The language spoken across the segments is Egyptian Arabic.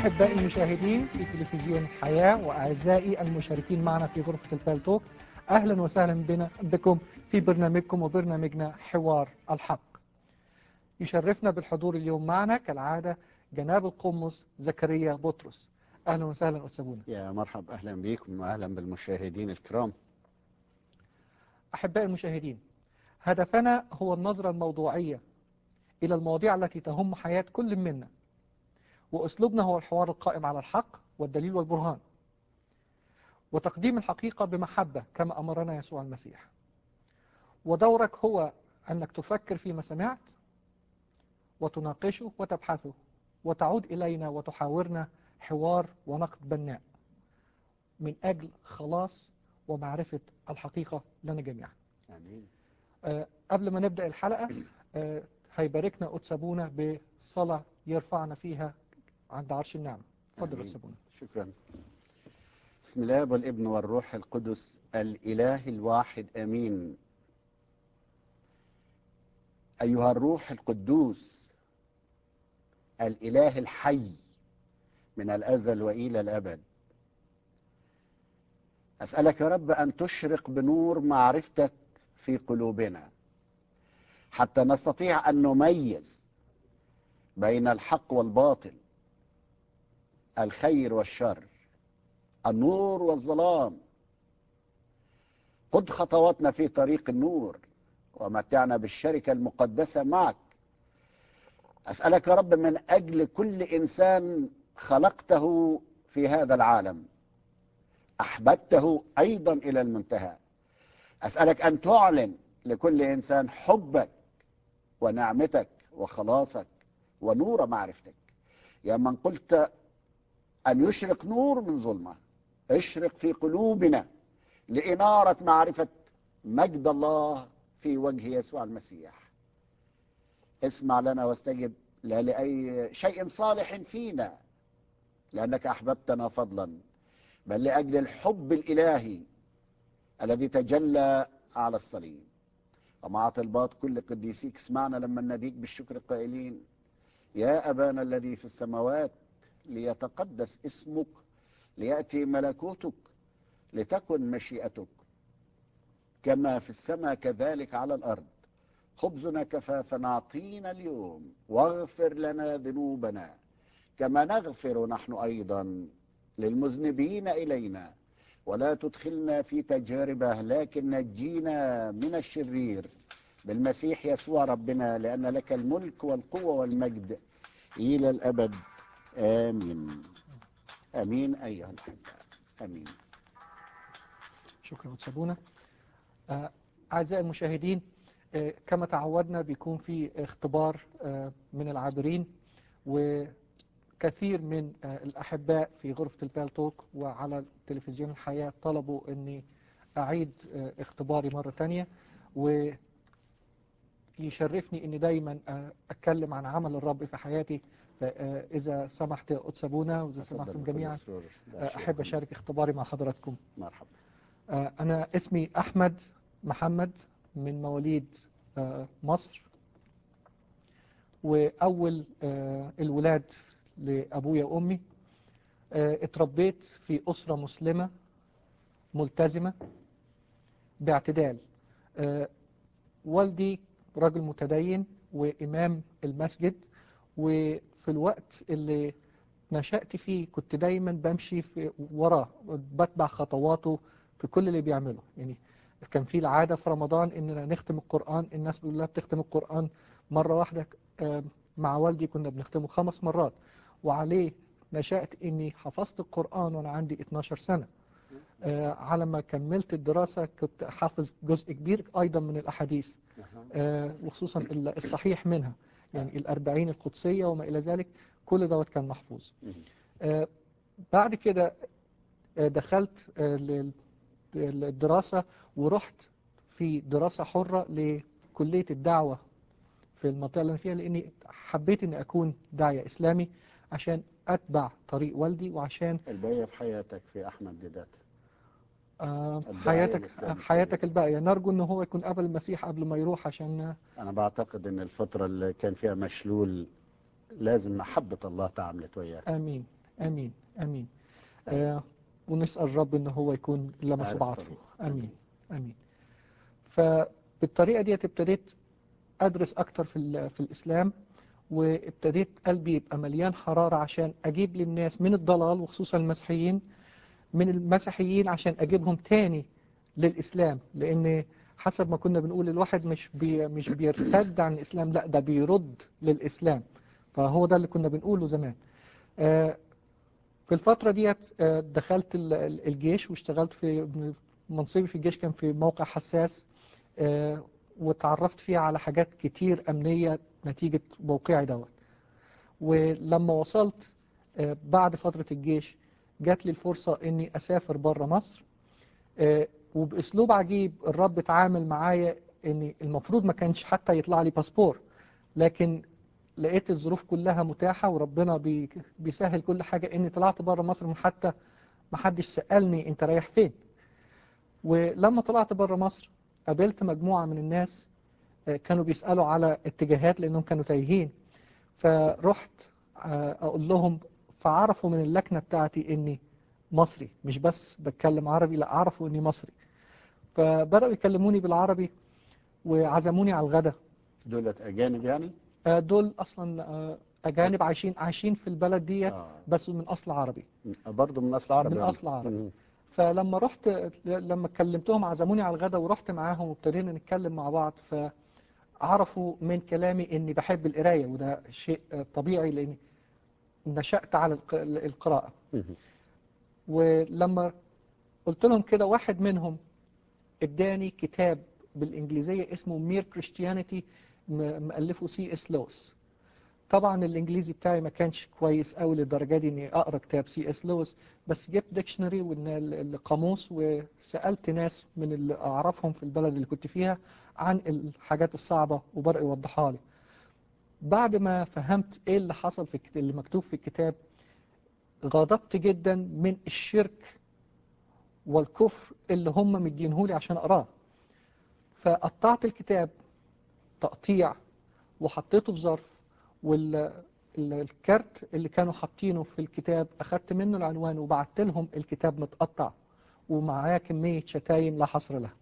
أحبائي المشاهدين في تلفزيون الحياة وأعزائي المشاركين معنا في غرفة البالتوك أهلا وسهلا بنا بكم في برنامجكم وبرنامجنا حوار الحق يشرفنا بالحضور اليوم معنا كالعادة جناب القمص زكريا بطرس أهلا وسهلا أستاذنا يا مرحب أهلا بكم وأهلا بالمشاهدين الكرام أحبائي المشاهدين هدفنا هو النظرة الموضوعية إلى المواضيع التي تهم حياة كل منا وأسلوبنا هو الحوار القائم على الحق والدليل والبرهان وتقديم الحقيقة بمحبة كما أمرنا يسوع المسيح ودورك هو أنك تفكر فيما سمعت وتناقشه وتبحثه وتعود إلينا وتحاورنا حوار ونقد بناء من أجل خلاص ومعرفة الحقيقة لنا جميعا آمين أه قبل ما نبدأ الحلقة أه هيباركنا قدس أبونا بصلاة يرفعنا فيها عند عرش النعمة اتفضل آمين. قدس أبونا شكرا بسم الله والابن والروح القدس الإله الواحد أمين أيها الروح القدوس الإله الحي من الأزل وإلى الأبد أسألك يا رب أن تشرق بنور معرفتك في قلوبنا حتى نستطيع أن نميز بين الحق والباطل الخير والشر النور والظلام خذ خطواتنا في طريق النور ومتعنا بالشركة المقدسة معك أسألك يا رب من أجل كل إنسان خلقته في هذا العالم أحببته أيضا إلى المنتهى أسألك أن تعلن لكل إنسان حبك ونعمتك وخلاصك ونور معرفتك يا من قلت أن يشرق نور من ظلمة اشرق في قلوبنا لإنارة معرفة مجد الله في وجه يسوع المسيح اسمع لنا واستجب لا لأي شيء صالح فينا لأنك أحببتنا فضلا بل لأجل الحب الإلهي الذي تجلى على الصليب ومع طلبات كل قديسيك اسمعنا لما نديك بالشكر قائلين يا أبانا الذي في السماوات ليتقدس اسمك ليأتي ملكوتك لتكن مشيئتك كما في السماء كذلك على الأرض خبزنا كفافنا أعطينا اليوم واغفر لنا ذنوبنا كما نغفر نحن أيضا للمذنبين إلينا ولا تدخلنا في تجاربه لكن نجينا من الشرير بالمسيح يسوع ربنا لأن لك الملك والقوة والمجد إلى الأبد آمين آمين أيها الأحباء آمين شكرا قدس أبونا آه، أعزائي المشاهدين آه، كما تعودنا بيكون في اختبار آه، من العابرين وكثير من آه، الأحباء في غرفة البالتوك وعلى تلفزيون الحياة طلبوا أني أعيد آه، اختباري مرة تانية ويشرفني أني دايما آه، أتكلم عن عمل الرب في حياتي فإذا سمحت يا قدس أبونا وإذا تفضل سمحتم بكل جميعا سرور. ده آه، شيء أحب مهم. أشارك اختباري مع حضراتكم مرحبا آه، أنا اسمي أحمد محمد من مواليد آه، مصر وأول آه، الولاد لأبويا وأمي آه، اتربيت في أسرة مسلمة ملتزمة باعتدال آه، والدي رجل متدين وإمام المسجد وفي الوقت اللي نشأت فيه كنت دايما بمشي في وراه بتبع خطواته في كل اللي بيعمله يعني كان في العادة في رمضان إننا نختم القرآن الناس بيقول لها بتختم القرآن مرة واحدة آه، مع والدي كنا بنختمه خمس مرات وعليه نشأت إني حفظت القرآن وأنا عندي 12 سنة آه، على ما كملت الدراسة كنت حافظ جزء كبير أيضا من الأحاديث أها. آه، وخصوصا ال- الصحيح منها يعني الأربعين القدسية وما إلى ذلك كل دوت كان محفوظ مهم. آه، بعد كده آه، دخلت آه، لل- للدراسة ورحت في دراسة حرة لكلية الدعوة في المنطقة اللي أنا فيها لأني حبيت إني أكون داعية إسلامي عشان أتبع طريق والدي وعشان الباقية في حياتك في أحمد ديدات آه، الداعية حياتك الإسلامي حياتك الباقية نرجو إن هو يكون قبل المسيح قبل ما يروح عشان أنا بعتقد أن الفترة اللي كان فيها مشلول لازم محبة الله تعاملت وياك آمين امين امين آه ونسال الرب ان هو يكون لمس عارف بعضفه طريقه. امين امين فبالطريقه ديت ابتديت ادرس اكتر في ال- في الاسلام وابتديت قلبي يبقى مليان حراره عشان اجيب للناس من الضلال وخصوصا المسيحيين من المسيحيين عشان اجيبهم تاني للاسلام لان حسب ما كنا بنقول الواحد مش بي مش بيرتد عن الاسلام لا ده بيرد للاسلام فهو ده اللي كنا بنقوله زمان آه، في الفترة ديت آه، دخلت ال- ال- الجيش واشتغلت في منصبي في الجيش كان في موقع حساس آه، وتعرفت فيه على حاجات كتير أمنية نتيجة موقعي دوت ولما وصلت آه، بعد فترة الجيش جات لي الفرصة إني أسافر بره مصر آه، وبأسلوب عجيب الرب اتعامل معايا إن المفروض ما كانش حتى يطلع لي باسبور لكن لقيت الظروف كلها متاحة وربنا بي- بيسهل كل حاجة إني طلعت بره مصر من حتى ما حدش سألني أنت رايح فين ولما طلعت بره مصر قابلت مجموعة من الناس آه، كانوا بيسألوا على اتجاهات لأنهم كانوا تايهين فرحت آه، أقول لهم فعرفوا من اللكنة بتاعتي إني مصري مش بس بتكلم عربي لا عرفوا إني مصري فبدأوا يكلموني بالعربي وعزموني على الغداء دولة أجانب يعني؟ آه، دول أصلا آه، أجانب عايشين عايشين في البلد ديت آه. بس من أصل عربي برضه من أصل عربي من يعني. أصل عربي. مم. فلما رحت لما كلمتهم عزموني على الغداء ورحت معاهم وابتدينا نتكلم مع بعض فعرفوا من كلامي اني بحب القرايه وده شيء طبيعي لاني نشأت على الق- القراءه مم. ولما قلت لهم كده واحد منهم اداني كتاب بالانجليزيه اسمه مير كريستيانيتي مؤلفه سي اس لويس طبعا الانجليزي بتاعي ما كانش كويس قوي للدرجه دي اني اقرا كتاب سي اس لويس بس جبت ديكشنري والقاموس وسالت ناس من اللي اعرفهم في البلد اللي كنت فيها عن الحاجات الصعبه وبداوا يوضحها لي بعد ما فهمت ايه اللي حصل في الكت- اللي مكتوب في الكتاب غضبت جدا من الشرك والكفر اللي هم مدينهولي عشان اقراه فقطعت الكتاب تقطيع وحطيته في ظرف والكارت اللي كانوا حاطينه في الكتاب أخدت منه العنوان وبعت لهم الكتاب متقطع ومعاه كمية شتايم لا حصر لها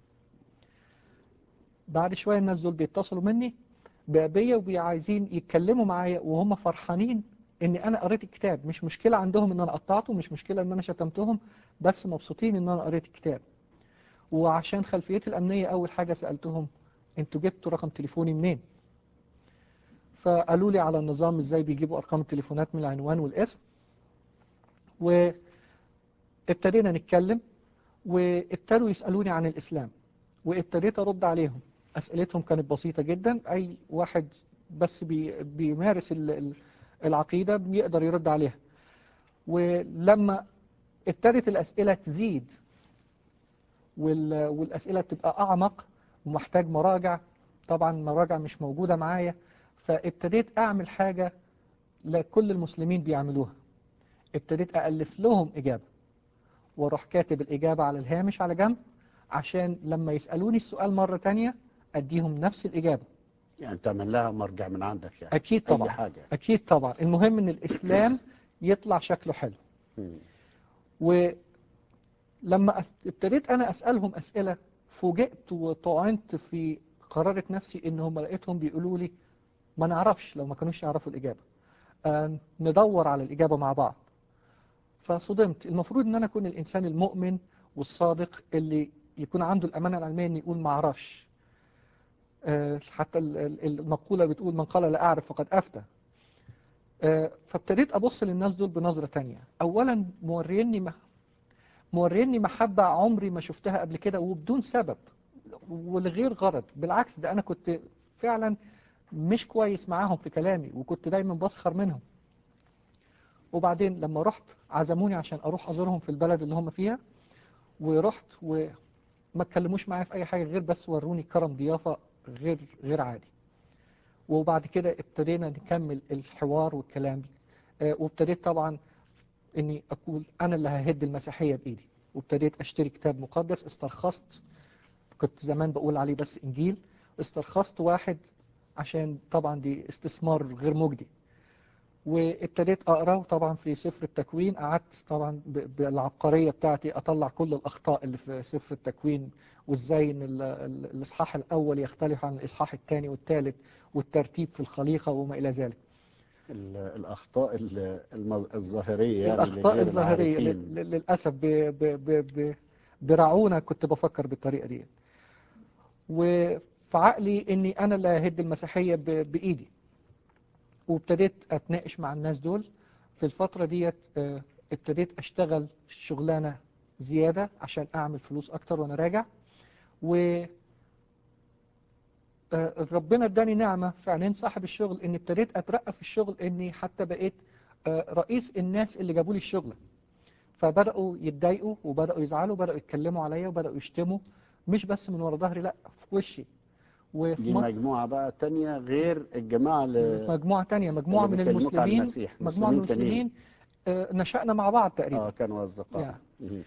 بعد شوية الناس دول بيتصلوا مني بأبية وبيعايزين يتكلموا معايا وهم فرحانين ان انا قريت الكتاب مش مشكلة عندهم ان انا قطعته مش مشكلة ان انا شتمتهم بس مبسوطين ان انا قريت الكتاب وعشان خلفيتي الامنية اول حاجة سألتهم انتوا جبتوا رقم تليفوني منين فقالوا لي على النظام ازاي بيجيبوا ارقام التليفونات من العنوان والاسم وابتدينا نتكلم وابتدوا يسألوني عن الاسلام وابتديت ارد عليهم اسئلتهم كانت بسيطة جدا اي واحد بس بي بيمارس ال- ال- العقيدة بيقدر يرد عليها ولما ابتدت الاسئلة تزيد وال- والاسئلة تبقى اعمق ومحتاج مراجع طبعا مراجع مش موجودة معايا فابتديت أعمل حاجة لكل المسلمين بيعملوها ابتديت أألف لهم إجابة واروح كاتب الإجابة على الهامش على جنب عشان لما يسألوني السؤال مرة تانية أديهم نفس الإجابة يعني تعمل لها مرجع من عندك يعني أكيد أي طبعا حاجة أكيد طبعا المهم إن الإسلام يطلع شكله حلو مم. ولما أس- ابتديت أنا أسألهم أسئلة فوجئت وطعنت في قرارة نفسي إنهم لقيتهم بيقولوا لي ما نعرفش لو ما كانوش يعرفوا الإجابة آه، ندور على الإجابة مع بعض فصدمت المفروض ان انا اكون الانسان المؤمن والصادق اللي يكون عنده الامانه العلميه ان يقول ما اعرفش آه، حتى ال- ال- المقوله بتقول من قال لا اعرف فقد افتى آه، فابتديت ابص للناس دول بنظره تانية اولا موريني مح- موريني محبه عمري ما شفتها قبل كده وبدون سبب ولغير غرض بالعكس ده انا كنت فعلا مش كويس معاهم في كلامي وكنت دايما بسخر منهم وبعدين لما رحت عزموني عشان اروح ازورهم في البلد اللي هم فيها ورحت وما اتكلموش معايا في اي حاجه غير بس وروني كرم ضيافه غير غير عادي وبعد كده ابتدينا نكمل الحوار والكلام آه، وابتديت طبعا اني اقول انا اللي ههد المسيحيه بايدي وابتديت اشتري كتاب مقدس استرخصت كنت زمان بقول عليه بس انجيل استرخصت واحد عشان طبعا دي استثمار غير مجدي وابتديت اقرا وطبعا في سفر التكوين قعدت طبعا ب- بالعبقريه بتاعتي اطلع كل الاخطاء اللي في سفر التكوين وازاي ان ال- ال- الاصحاح الاول يختلف عن الاصحاح الثاني والثالث والترتيب في الخليقه وما الى ذلك ال- الأخطاء ال- الم- الظاهرية يعني الاخطاء لغير الظاهريه العارفين. ل- ل- للاسف ب- ب- ب- ب- برعونه كنت بفكر بالطريقه دي وفي عقلي اني انا اللي ههد المسيحيه ب- بايدي وابتديت اتناقش مع الناس دول في الفتره ديت آه، ابتديت اشتغل شغلانه زياده عشان اعمل فلوس اكتر وانا راجع و آه، ربنا اداني نعمه في عينين صاحب الشغل اني ابتديت اترقى في الشغل اني حتى بقيت آه، رئيس الناس اللي جابوا لي الشغل فبداوا يتضايقوا وبداوا يزعلوا وبداوا يتكلموا عليا وبداوا يشتموا مش بس من ورا ظهري لا في وشي وفي دي م- مجموعة بقى تانية غير الجماعة اللي مجموعة تانية مجموعة اللي من بيكلموك عن المسلمين المسيح، مجموعة من مسلمين تانيين. المسلمين آه، نشأنا مع بعض تقريبا اه كانوا أصدقاء يعني. مم.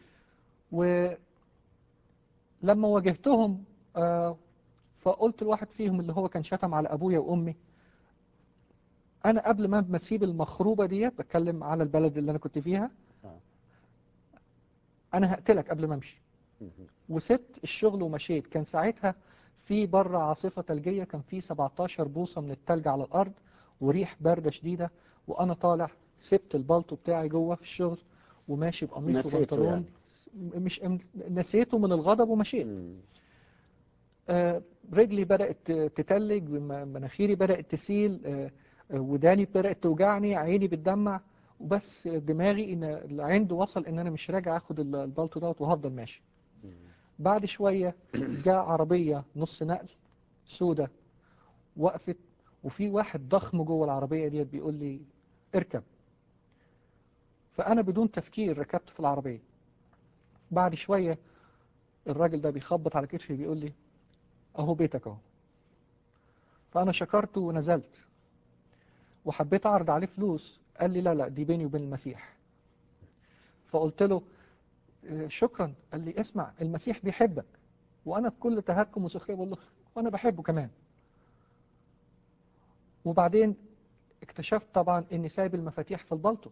ولما واجهتهم آه، فقلت لواحد فيهم اللي هو كان شتم على أبويا وأمي أنا قبل ما ما أسيب المخروبة ديت بتكلم على البلد اللي أنا كنت فيها آه. أنا هقتلك قبل ما أمشي مم. وسبت الشغل ومشيت كان ساعتها في بره عاصفة ثلجية كان في 17 بوصة من التلج على الأرض وريح باردة شديدة وأنا طالع سبت البلطو بتاعي جوه في الشغل وماشي بقميص نسيته وبنطلون يعني. مش نسيته من الغضب ومشيت مم. آه، رجلي بدأت تتلج م- مناخيري بدأت تسيل آه، آه، وداني بدأت توجعني عيني بتدمع وبس دماغي ان العند وصل ان انا مش راجع اخد ال- البلطو دوت وهفضل ماشي بعد شوية جاء عربية نص نقل سودة وقفت وفي واحد ضخم جوه العربية ديت بيقول لي اركب فأنا بدون تفكير ركبت في العربية بعد شوية الراجل ده بيخبط على كتفي بيقول لي أهو بيتك أهو فأنا شكرته ونزلت وحبيت أعرض عليه فلوس قال لي لا لا دي بيني وبين المسيح فقلت له آه، شكرا قال لي اسمع المسيح بيحبك وأنا بكل تهكم وسخرية بقول له وأنا بحبه كمان وبعدين اكتشفت طبعا اني سايب المفاتيح في البلطو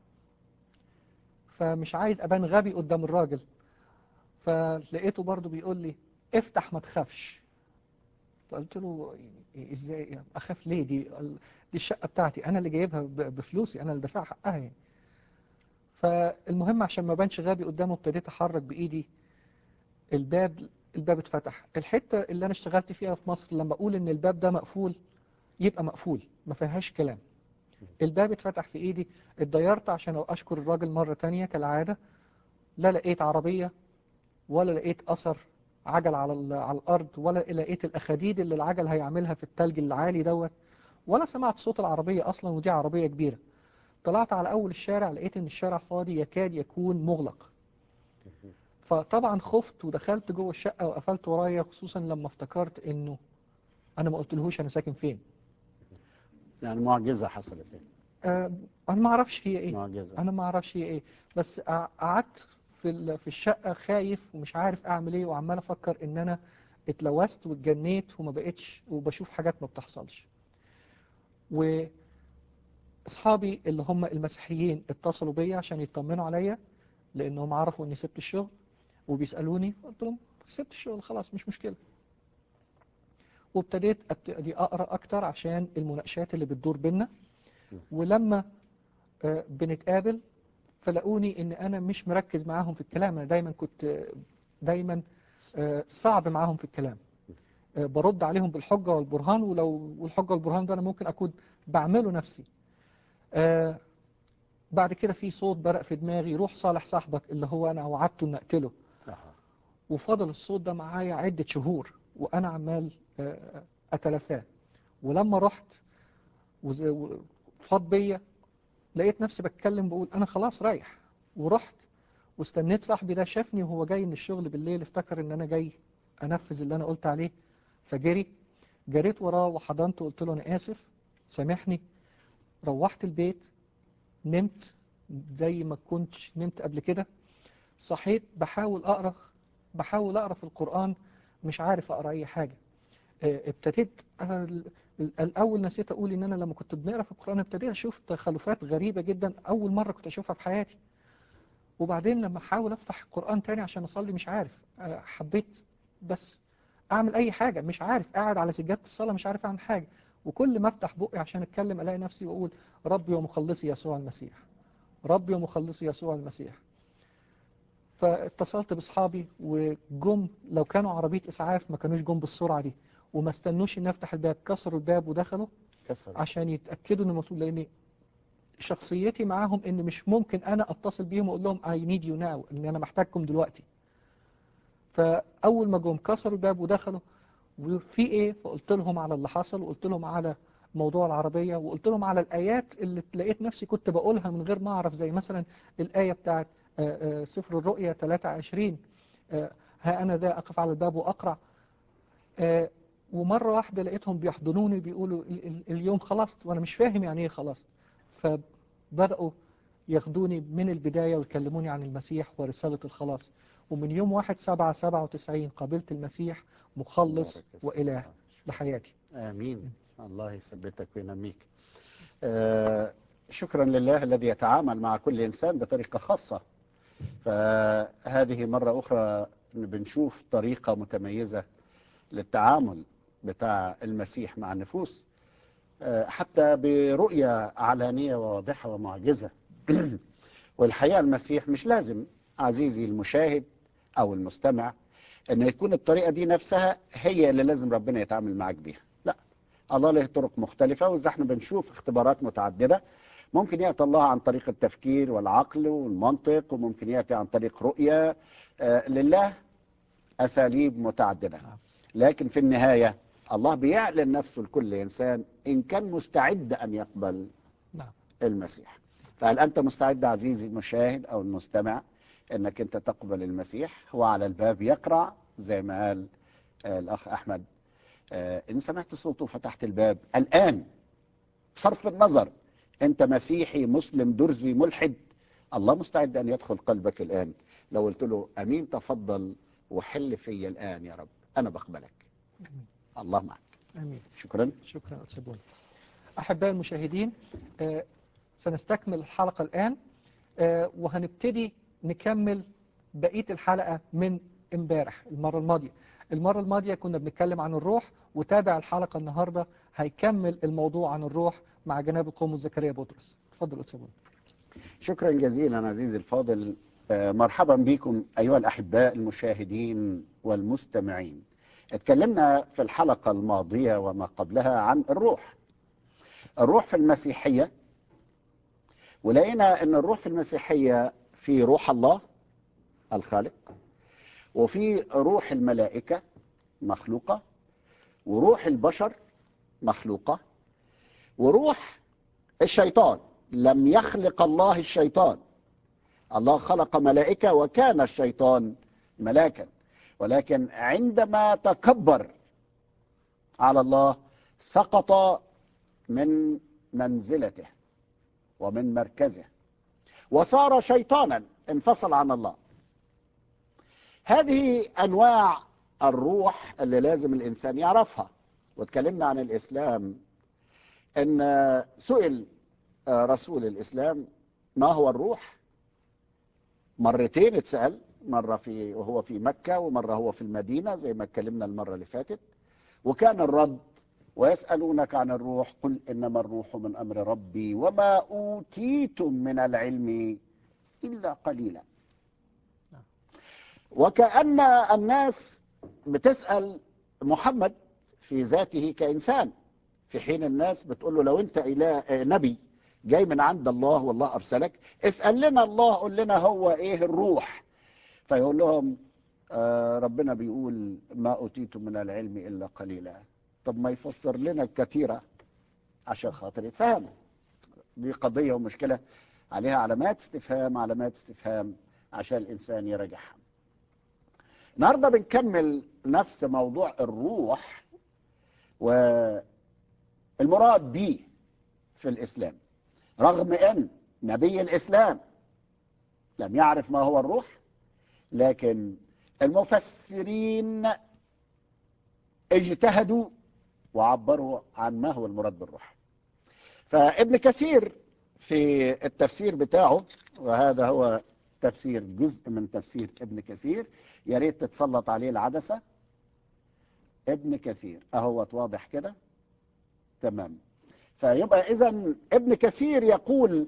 فمش عايز ابان غبي قدام الراجل فلقيته برضو بيقول لي افتح ما تخافش فقلت له يعني ازاي اخاف ليه دي دي الشقه بتاعتي انا اللي جايبها ب- بفلوسي انا اللي دافع حقها يعني فالمهم عشان ما بانش غبي قدامه ابتديت احرك بايدي الباب الباب اتفتح الحته اللي انا اشتغلت فيها في مصر لما اقول ان الباب ده مقفول يبقى مقفول ما فيهاش كلام الباب اتفتح في ايدي اتضيرت عشان اشكر الراجل مرة تانية كالعادة لا لقيت عربية ولا لقيت اثر عجل على ال- على الارض ولا لقيت الاخاديد اللي العجل هيعملها في التلج العالي دوت ولا سمعت صوت العربية اصلا ودي عربية كبيرة طلعت على اول الشارع لقيت ان الشارع فاضي يكاد يكون مغلق فطبعا خفت ودخلت جوه الشقة وقفلت ورايا خصوصا لما افتكرت انه انا ما قلتلهوش انا ساكن فين يعني معجزة حصلت يعني. آه، انا ما اعرفش هي ايه معجزة انا ما اعرفش هي ايه بس قع- قعدت في ال- في الشقه خايف ومش عارف اعمل ايه وعمال افكر ان انا اتلوثت واتجنيت وما بقتش وبشوف حاجات ما بتحصلش واصحابي اللي هم المسيحيين اتصلوا بيا عشان يطمنوا عليا لانهم عرفوا اني سبت الشغل وبيسالوني قلت لهم سبت الشغل خلاص مش مشكله وابتديت ابتدي اقرا اكتر عشان المناقشات اللي بتدور بينا ولما آه، بنتقابل فلاقوني ان انا مش مركز معاهم في الكلام انا دايما كنت آه، دايما آه، صعب معاهم في الكلام آه، برد عليهم بالحجة والبرهان ولو والحجة والبرهان ده انا ممكن اكون بعمله نفسي آه، بعد كده في صوت برق في دماغي روح صالح صاحبك اللي هو انا وعدته ان اقتله آه. وفضل الصوت ده معايا عدة شهور وأنا عمال آه، أتلافاه ولما رحت وز- وفاض بيا لقيت نفسي بتكلم بقول أنا خلاص رايح ورحت واستنيت صاحبي ده شافني وهو جاي من الشغل بالليل افتكر إن أنا جاي أنفذ اللي أنا قلت عليه فجري جريت وراه وحضنته وقلت له أنا آسف سامحني روحت البيت نمت زي ما كنتش نمت قبل كده صحيت بحاول أقرأ بحاول أقرأ في القرآن مش عارف أقرأ أي حاجة آه، ابتديت آه، الأول نسيت أقول إن أنا لما كنت بنقرأ في القرآن ابتديت أشوف تخلفات غريبة جدا أول مرة كنت أشوفها في حياتي وبعدين لما أحاول أفتح القرآن تاني عشان أصلي مش عارف آه، حبيت بس أعمل أي حاجة مش عارف قاعد على سجادة الصلاة مش عارف أعمل حاجة وكل ما أفتح بقي عشان أتكلم ألاقي نفسي وأقول ربي ومخلصي يسوع المسيح ربي ومخلصي يسوع المسيح فاتصلت باصحابي وجم لو كانوا عربيه اسعاف ما كانوش جم بالسرعه دي وما استنوش ان افتح الباب كسروا الباب ودخلوا كسر عشان يتاكدوا ان الموضوع لان شخصيتي معاهم ان مش ممكن انا اتصل بيهم واقول لهم I need you now ان انا محتاجكم دلوقتي فاول ما جم كسروا الباب ودخلوا وفي ايه فقلت لهم على اللي حصل وقلت لهم على موضوع العربية وقلت لهم على الآيات اللي لقيت نفسي كنت بقولها من غير ما أعرف زي مثلا الآية بتاعت آه، آه، سفر الرؤيا 23 آه، ها أنا ذا أقف على الباب وأقرع آه، ومرة واحدة لقيتهم بيحضنوني بيقولوا ال- ال- اليوم خلصت وأنا مش فاهم يعني إيه خلصت فبدأوا ياخدوني من البداية ويكلموني عن المسيح ورسالة الخلاص ومن يوم 1 7 97 قابلت المسيح مخلص بارك اسمك. وإله لحياتي آمين الله يثبتك وينميك آه شكرا لله الذي يتعامل مع كل إنسان بطريقة خاصة فهذه مرة أخرى بنشوف طريقة متميزة للتعامل بتاع المسيح مع النفوس آه حتى برؤية علانية وواضحة ومعجزة والحقيقة المسيح مش لازم عزيزي المشاهد أو المستمع أن يكون الطريقة دي نفسها هي اللي لازم ربنا يتعامل معاك بيها لا الله له طرق مختلفة وإذا احنا بنشوف اختبارات متعددة ممكن يأتي الله عن طريق التفكير والعقل والمنطق وممكن يأتي عن طريق رؤية آه لله أساليب متعددة لكن في النهاية الله بيعلن نفسه لكل إنسان إن كان مستعد أن يقبل نعم المسيح فهل أنت مستعد عزيزي المشاهد أو المستمع أنك أنت تقبل المسيح هو على الباب يقرع زي ما قال آه، الأخ أحمد آه، إن سمعت صوته فتحت الباب الآن بصرف النظر أنت مسيحي مسلم درزي ملحد الله مستعد أن يدخل قلبك الآن لو قلت له أمين تفضل وحل فيا الآن يا رب أنا بقبلك آمين. الله معك آمين شكرا شكرا أستاذ بوني أحبائي المشاهدين آه، سنستكمل الحلقة الآن آه، وهنبتدي نكمل بقية الحلقة من امبارح المرة الماضية المرة الماضية كنا بنتكلم عن الروح وتابع الحلقة النهاردة هيكمل الموضوع عن الروح مع جناب القومس زكريا بطرس اتفضل أستاذ بوني شكرا جزيلا عزيزي الفاضل آه، مرحبا بكم أيها الأحباء المشاهدين والمستمعين اتكلمنا في الحلقة الماضية وما قبلها عن الروح الروح في المسيحية ولقينا أن الروح في المسيحية في روح الله الخالق وفي روح الملائكة مخلوقة وروح البشر مخلوقة وروح الشيطان لم يخلق الله الشيطان الله خلق ملائكة وكان الشيطان ملاكا ولكن عندما تكبر على الله سقط من منزلته ومن مركزه وصار شيطانا انفصل عن الله هذه انواع الروح اللي لازم الانسان يعرفها واتكلمنا عن الاسلام ان سئل رسول الاسلام ما هو الروح مرتين اتسال مره في وهو في مكه ومره هو في المدينه زي ما اتكلمنا المره اللي فاتت وكان الرد ويسالونك عن الروح قل انما الروح من امر ربي وما اوتيتم من العلم الا قليلا وكأن الناس بتسأل محمد في ذاته كإنسان في حين الناس بتقول له لو أنت إله نبي جاي من عند الله والله أرسلك اسأل لنا الله قول لنا هو إيه الروح فيقول لهم آه ربنا بيقول ما أوتيتم من العلم إلا قليلا طب ما يفسر لنا الكثيرة عشان خاطر يتفهم دي قضية ومشكلة عليها علامات استفهام علامات استفهام عشان الإنسان يراجعها النهارده بنكمل نفس موضوع الروح والمراد به في الاسلام رغم ان نبي الاسلام لم يعرف ما هو الروح لكن المفسرين اجتهدوا وعبروا عن ما هو المراد بالروح فابن كثير في التفسير بتاعه وهذا هو تفسير جزء من تفسير ابن كثير يا ريت تتسلط عليه العدسة ابن كثير اهو واضح كده تمام فيبقى اذا ابن كثير يقول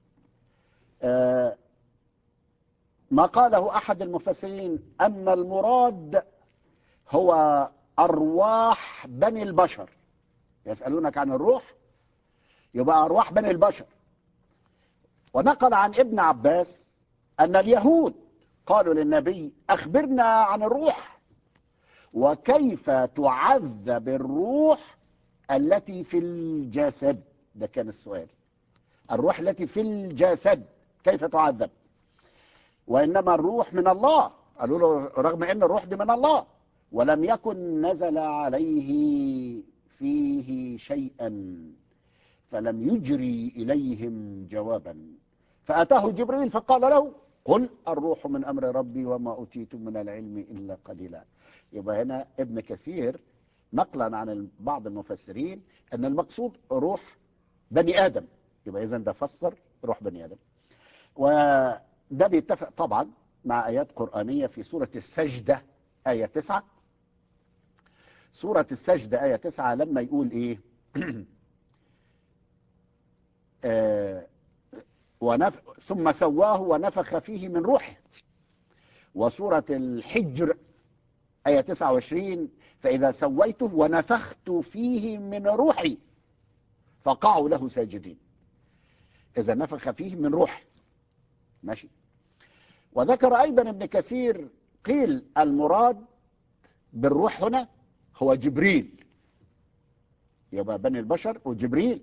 آه ما قاله احد المفسرين ان المراد هو ارواح بني البشر يسالونك عن الروح يبقى ارواح بني البشر ونقل عن ابن عباس ان اليهود قالوا للنبي اخبرنا عن الروح وكيف تعذب الروح التي في الجسد ده كان السؤال الروح التي في الجسد كيف تعذب وإنما الروح من الله قالوا له رغم أن الروح دي من الله ولم يكن نزل عليه فيه شيئا فلم يجري إليهم جوابا فأتاه جبريل فقال له قل الروح من أمر ربي وما أوتيتم من العلم إلا قليلا يبقى هنا ابن كثير نقلا عن بعض المفسرين أن المقصود روح بني آدم يبقى إذا ده فسر روح بني آدم وده بيتفق طبعا مع آيات قرآنية في سورة السجدة آية 9 سورة السجدة آية 9 لما يقول إيه آه ونف... ثم سواه ونفخ فيه من روحه وسورة الحجر آية 29 فإذا سويته ونفخت فيه من روحي فقعوا له ساجدين إذا نفخ فيه من روحه ماشي وذكر أيضا ابن كثير قيل المراد بالروح هنا هو جبريل يبقى بني البشر وجبريل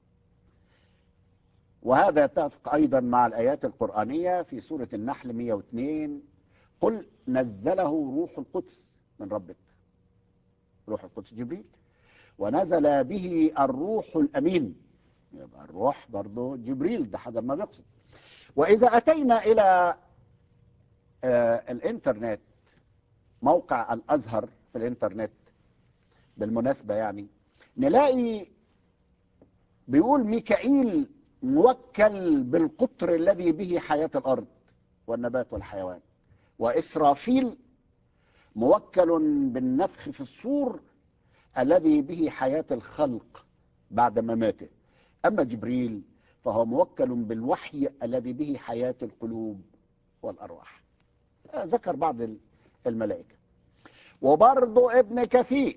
وهذا يتفق أيضا مع الآيات القرآنية في سورة النحل 102 قل نزله روح القدس من ربك روح القدس جبريل ونزل به الروح الأمين يبقى الروح برضه جبريل ده حسب ما بيقصد وإذا أتينا إلى آه الإنترنت موقع الأزهر في الإنترنت بالمناسبة يعني نلاقي بيقول ميكائيل موكل بالقطر الذي به حياة الأرض والنبات والحيوان وإسرافيل موكل بالنفخ في الصور الذي به حياة الخلق بعد مماته أما جبريل فهو موكل بالوحي الذي به حياة القلوب والأرواح ذكر بعض الملائكة وبرضو ابن كثير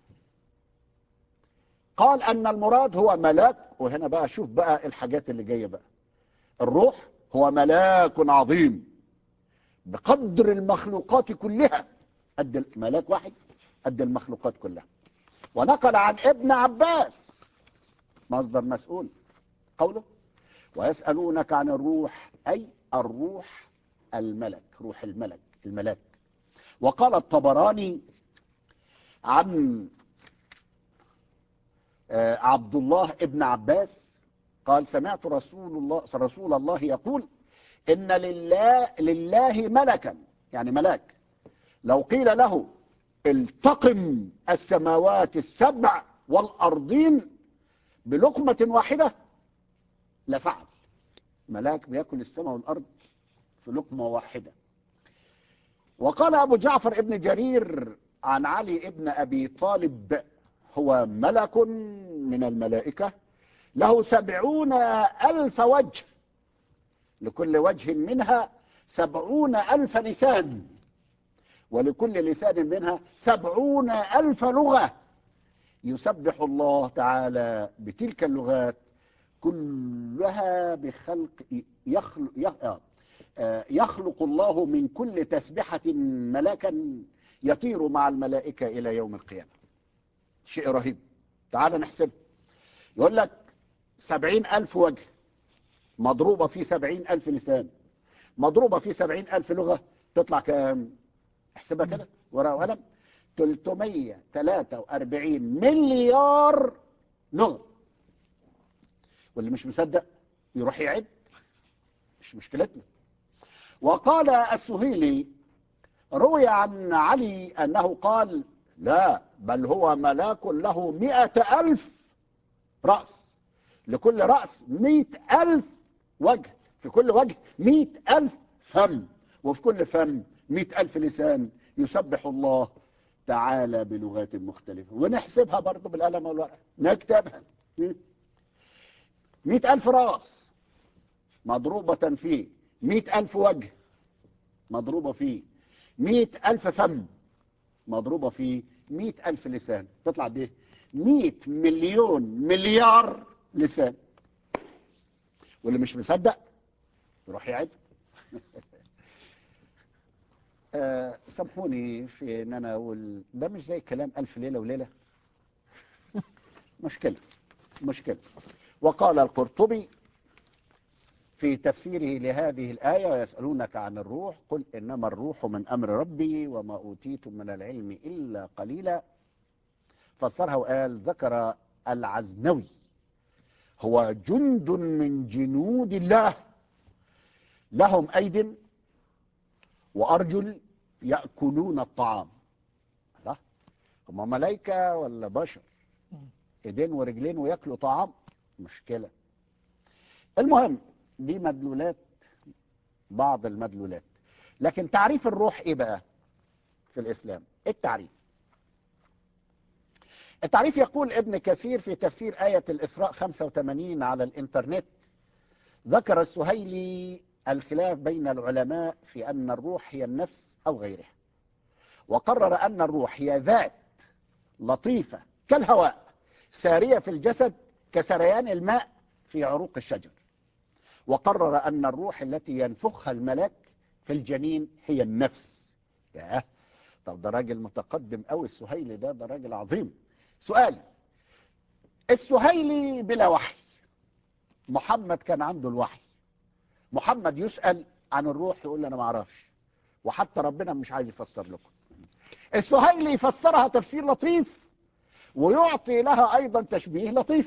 قال أن المراد هو ملاك وهنا بقى شوف بقى الحاجات اللي جاية بقى الروح هو ملاك عظيم بقدر المخلوقات كلها قد ملاك واحد قد المخلوقات كلها ونقل عن ابن عباس مصدر مسؤول قوله ويسألونك عن الروح أي الروح الملك روح الملك الملاك وقال الطبراني عن عبد الله ابن عباس قال سمعت رسول الله رسول الله يقول إن لله لله ملكا يعني ملاك لو قيل له التقم السماوات السبع والأرضين بلقمة واحدة لفعل ملاك بياكل السماء والأرض في لقمة واحدة وقال أبو جعفر ابن جرير عن علي ابن أبي طالب هو ملك من الملائكة له سبعون ألف وجه لكل وجه منها سبعون ألف لسان ولكل لسان منها سبعون ألف لغة يسبح الله تعالى بتلك اللغات كلها بخلق يخلق, يخلق الله من كل تسبحة ملاكا يطير مع الملائكة إلى يوم القيامة شيء رهيب تعال نحسب يقول لك سبعين ألف وجه مضروبة في سبعين ألف لسان مضروبة في سبعين ألف لغة تطلع كام احسبها كده ورقة وقلم 343 مليار لغة واللي مش مصدق يروح يعد مش مشكلتنا وقال السهيلي روي عن علي أنه قال لا بل هو ملاك له مئة ألف رأس لكل رأس مئة ألف وجه في كل وجه مئة ألف فم وفي كل فم مئة ألف لسان يسبح الله تعالى بلغات مختلفة ونحسبها برضه بالقلم والورقة نكتبها مئة ألف رأس مضروبة فيه مئة ألف وجه مضروبة فيه مئة ألف فم مضروبة فيه مئة ألف لسان تطلع دي مئة مليون مليار لسان واللي مش مصدق يروح يعد آه، سامحوني في ان انا اقول ده مش زي كلام الف ليله وليله مشكله مشكله وقال القرطبي في تفسيره لهذه الآية ويسألونك عن الروح قل إنما الروح من أمر ربي وما أوتيتم من العلم إلا قليلا فسرها وقال ذكر العزنوي هو جند من جنود الله لهم أيد وأرجل يأكلون الطعام لا هم ملائكة ولا بشر ايدين ورجلين وياكلوا طعام مشكلة المهم دي مدلولات بعض المدلولات لكن تعريف الروح ايه بقى في الاسلام إيه التعريف التعريف يقول ابن كثير في تفسير آية الإسراء 85 على الإنترنت ذكر السهيلي الخلاف بين العلماء في أن الروح هي النفس أو غيرها وقرر أن الروح هي ذات لطيفة كالهواء سارية في الجسد كسريان الماء في عروق الشجر وقرر أن الروح التي ينفخها الملاك في الجنين هي النفس ياه طب ده راجل متقدم قوي السهيلي ده ده راجل عظيم سؤال السهيلي بلا وحي محمد كان عنده الوحي محمد يسأل عن الروح يقول انا ما اعرفش وحتى ربنا مش عايز يفسر لكم السهيلي يفسرها تفسير لطيف ويعطي لها ايضا تشبيه لطيف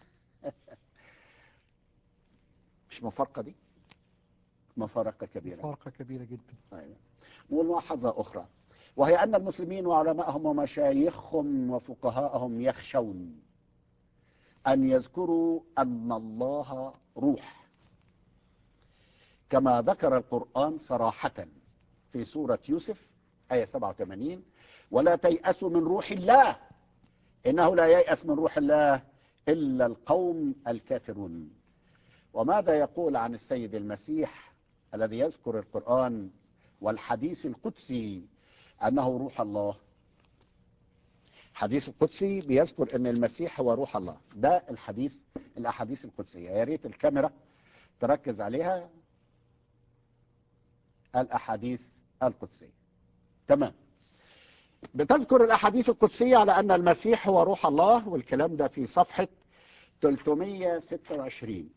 مش مفارقه دي مفارقه كبيره فرقة كبيرة جدا أيوة. وملاحظة أخرى وهي أن المسلمين وعلماءهم ومشايخهم وفقهاءهم يخشون أن يذكروا أن الله روح كما ذكر القرآن صراحة في سورة يوسف آية 87 ولا تيأسوا من روح الله إنه لا ييأس من روح الله إلا القوم الكافرون وماذا يقول عن السيد المسيح الذي يذكر القرآن والحديث القدسي أنه روح الله الحديث القدسي بيذكر أن المسيح هو روح الله ده الحديث الأحاديث القدسية يا ريت الكاميرا تركز عليها الأحاديث القدسية تمام بتذكر الأحاديث القدسية على أن المسيح هو روح الله والكلام ده في صفحة 326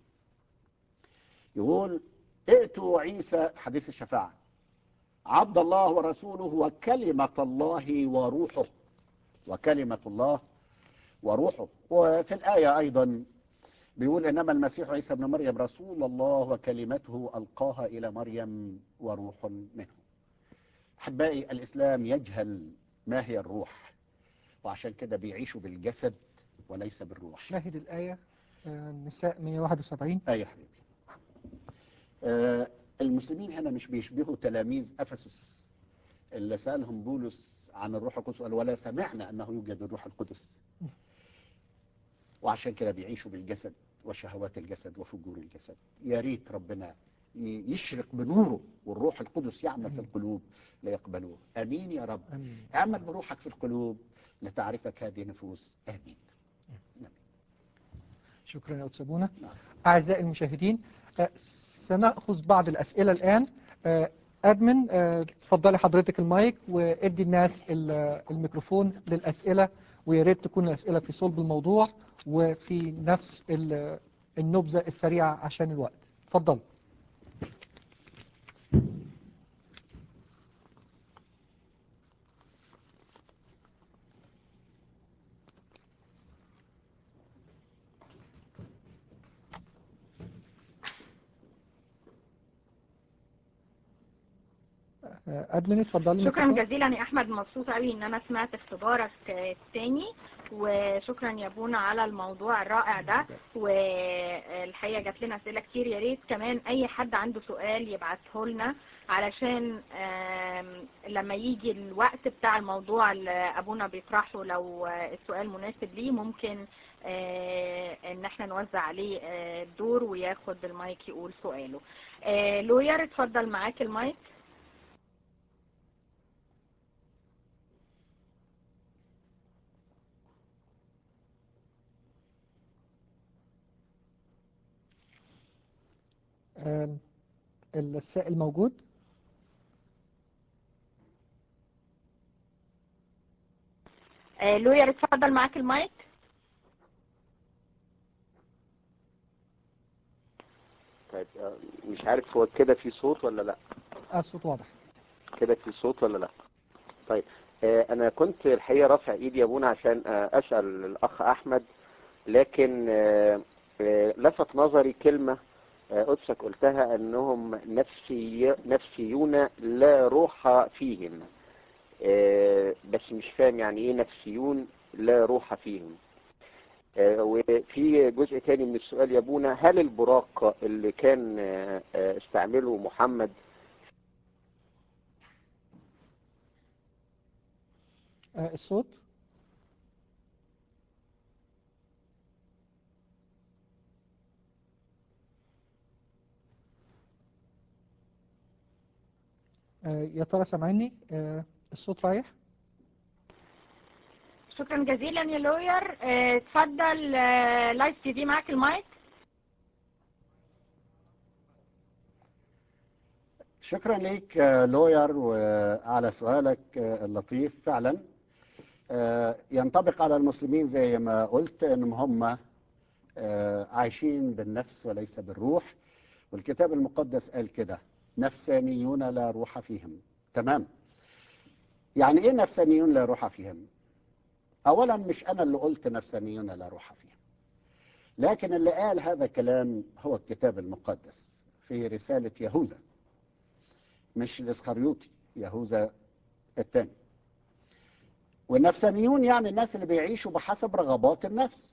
يقول ائتوا عيسى حديث الشفاعة عبد الله ورسوله وكلمة الله وروحه وكلمة الله وروحه وفي الآية أيضا بيقول إنما المسيح عيسى ابن مريم رسول الله وكلمته ألقاها إلى مريم وروح منه أحبائي الإسلام يجهل ما هي الروح وعشان كده بيعيشوا بالجسد وليس بالروح شاهد الآية آه، النساء 171 أي يا حبيبي آه، المسلمين هنا مش بيشبهوا تلاميذ أفسس اللي سألهم بولس عن الروح القدس قال ولا سمعنا أنه يوجد الروح القدس وعشان كده بيعيشوا بالجسد وشهوات الجسد وفجور الجسد يا ريت ربنا ي- يشرق بنوره والروح القدس يعمل في القلوب ليقبلوه امين يا رب آمين اعمل بروحك في القلوب لتعرفك هذه النفوس امين شكرا يا أستاذ بونا نعم. أعزائي المشاهدين آه، سنأخذ بعض الأسئلة الآن آه، أدمن آه، تفضلي حضرتك المايك وادي الناس ال- الميكروفون للأسئلة ويا ريت تكون الأسئلة في صلب الموضوع وفي نفس ال- النبذة السريعة عشان الوقت تفضل آه، ادمن اتفضلي شكرا الميكروفون. جزيلا يا احمد مبسوطه قوي ان انا سمعت اختبارك آه، التاني وشكرا يا بونا على الموضوع الرائع ده والحقيقه جات لنا اسئله كتير يا ريت كمان اي حد عنده سؤال يبعته لنا علشان آم، لما يجي الوقت بتاع الموضوع اللي ابونا بيطرحه لو آه، السؤال مناسب ليه ممكن آه، ان احنا نوزع عليه آه، الدور وياخد المايك يقول سؤاله آه، لوير اتفضل معاك المايك آه، السائل موجود آه، لوير اتفضل معاك المايك طيب آه، مش عارف هو كده في صوت ولا لا آه، الصوت واضح كده في صوت ولا لا طيب آه، انا كنت الحقيقه رافع ايدي يا ابونا عشان آه، اسال الاخ احمد لكن آه، آه، لفت نظري كلمه آه، قدسك قلتها انهم نفسي نفسيون لا روح فيهم آه، بس مش فاهم يعني ايه نفسيون لا روح فيهم آه، وفي جزء تاني من السؤال يا ابونا هل البراق اللي كان آه، آه، استعمله محمد آه، الصوت آه، يا ترى سامعني آه، الصوت رايح شكرا جزيلا يا لوير آه، اتفضل آه، لايف تي في معاك المايك شكرا ليك آه، لوير وعلى سؤالك آه، اللطيف فعلا آه، ينطبق على المسلمين زي ما قلت انهم هم آه، عايشين بالنفس وليس بالروح والكتاب المقدس قال كده نفسانيون لا روح فيهم تمام يعني ايه نفسانيون لا روح فيهم اولا مش انا اللي قلت نفسانيون لا روح فيهم لكن اللي قال هذا الكلام هو الكتاب المقدس في رسالة يهوذا مش الاسخريوطي يهوذا الثاني والنفسانيون يعني الناس اللي بيعيشوا بحسب رغبات النفس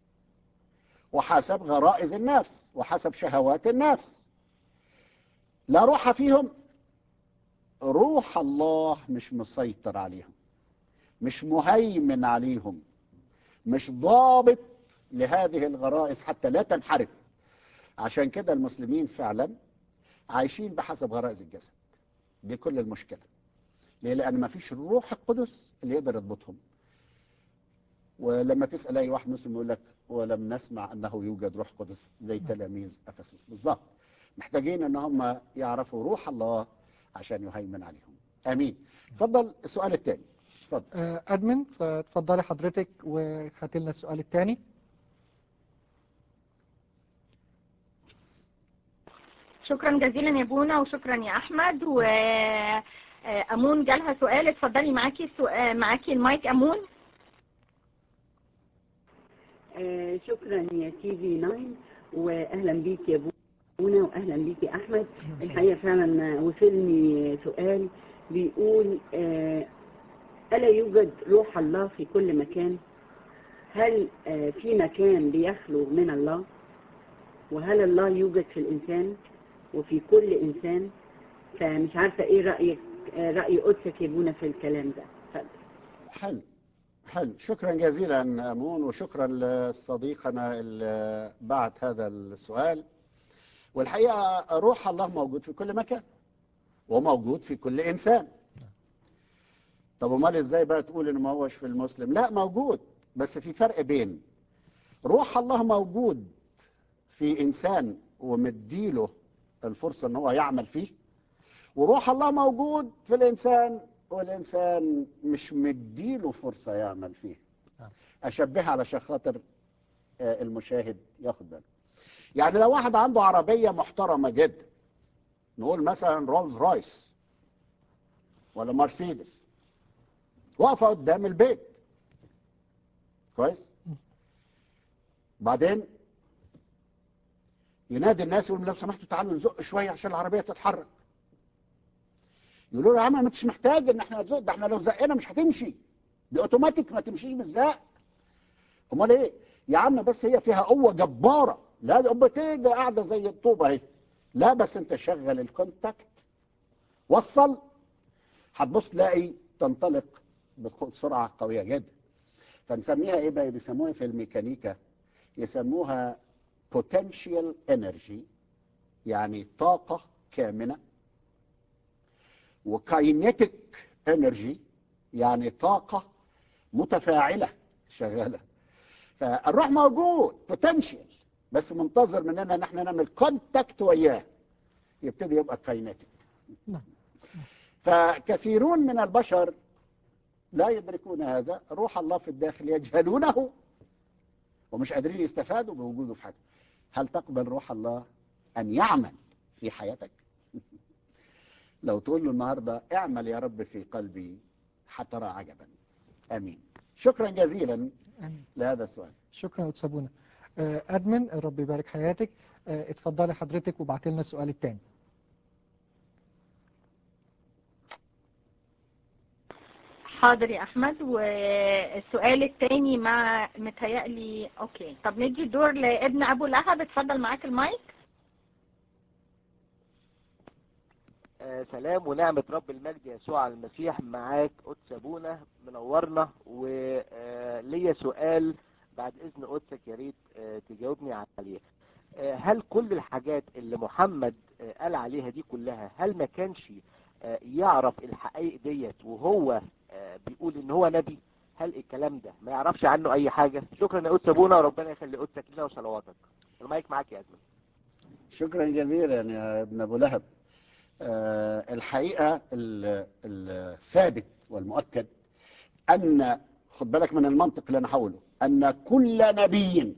وحسب غرائز النفس وحسب شهوات النفس لا روح فيهم روح الله مش مسيطر عليهم مش مهيمن عليهم مش ضابط لهذه الغرائز حتى لا تنحرف عشان كده المسلمين فعلا عايشين بحسب غرائز الجسد دي كل المشكلة ليه؟ لأن ما فيش الروح القدس اللي يقدر يضبطهم ولما تسأل أي واحد مسلم يقول لك ولم نسمع أنه يوجد روح قدس زي تلاميذ أفسس بالظبط محتاجين أن هم يعرفوا روح الله عشان يهيمن عليهم آمين اتفضل السؤال الثاني اتفضل آه، ادمن فتفضلي حضرتك وهات لنا السؤال الثاني شكرا جزيلا يا بونا وشكرا يا احمد و آه، امون جالها سؤال اتفضلي معاكي السؤال معاكي المايك امون آه، شكرا يا تي في 9 واهلا بيك يا بونا واهلا بيك يا احمد الحقيقه فعلا وصلني سؤال بيقول آه، الا يوجد روح الله في كل مكان هل آه، في مكان بيخلو من الله وهل الله يوجد في الانسان وفي كل انسان فمش عارفه ايه رايك آه، راي قدسك يا بونا في الكلام ده اتفضل حلو حلو شكرا جزيلا أمون وشكرا لصديقنا اللي بعت هذا السؤال والحقيقة روح الله موجود في كل مكان وموجود في كل إنسان طب امال ازاي بقى تقول انه ما هوش في المسلم لا موجود بس في فرق بين روح الله موجود في انسان ومديله الفرصه ان هو يعمل فيه وروح الله موجود في الانسان والانسان مش مديله فرصه يعمل فيه نعم. اشبهها علشان خاطر آه، المشاهد ياخد باله يعني لو واحد عنده عربيه محترمه جدا نقول مثلا رولز رويس ولا مرسيدس واقفه قدام البيت كويس بعدين ينادي الناس يقول لهم لو سمحتوا تعالوا نزق شويه عشان العربيه تتحرك يقولوا له يا عم ما انتش محتاج ان احنا نزق ده احنا لو زقنا مش هتمشي دي اوتوماتيك ما تمشيش بالزق امال ايه يا عم بس هي فيها قوه جباره لا ده بتيجي قاعده زي الطوبه اهي لا بس انت شغل الكونتاكت وصل هتبص تلاقي تنطلق بسرعه قويه جدا فنسميها ايه بقى بيسموها في الميكانيكا يسموها potential energy يعني طاقة كامنة وكاينيتيك انرجي يعني طاقة متفاعلة شغالة فالروح موجود بوتنشال بس منتظر مننا ان احنا نعمل كونتاكت وياه يبتدي يبقى كاينيتيك نعم. فكثيرون من البشر لا يدركون هذا روح الله في الداخل يجهلونه ومش قادرين يستفادوا بوجوده في حياتهم هل تقبل روح الله أن يعمل في حياتك لو تقول له النهاردة اعمل يا رب في قلبي حترى عجبا أمين شكرا جزيلا آمين. لهذا السؤال شكرا أستاذ بونا آه، أدمن رب يبارك حياتك آه، اتفضلي حضرتك وبعت لنا السؤال الثاني حاضر يا احمد والسؤال الثاني مع متهيألي اوكي طب ندي الدور لابن ابو لهب اتفضل معاك المايك آه، سلام ونعمة رب المجد يسوع المسيح معاك قدس أبونا منورنا وليا سؤال بعد إذن قدسك يا ريت آه، تجاوبني عليه آه، هل كل الحاجات اللي محمد آه، قال عليها دي كلها هل ما كانش آه، يعرف الحقائق ديت وهو آه، بيقول إن هو نبي هل الكلام ده ما يعرفش عنه أي حاجة شكرا يا قدس أبونا وربنا يخلي قدسك لنا وصلواتك المايك معاك يا أزمن شكرا جزيلا يا ابن أبو لهب آه، الحقيقة ال- الثابت والمؤكد أن خد بالك من المنطق اللي أنا هقوله أن كل نبي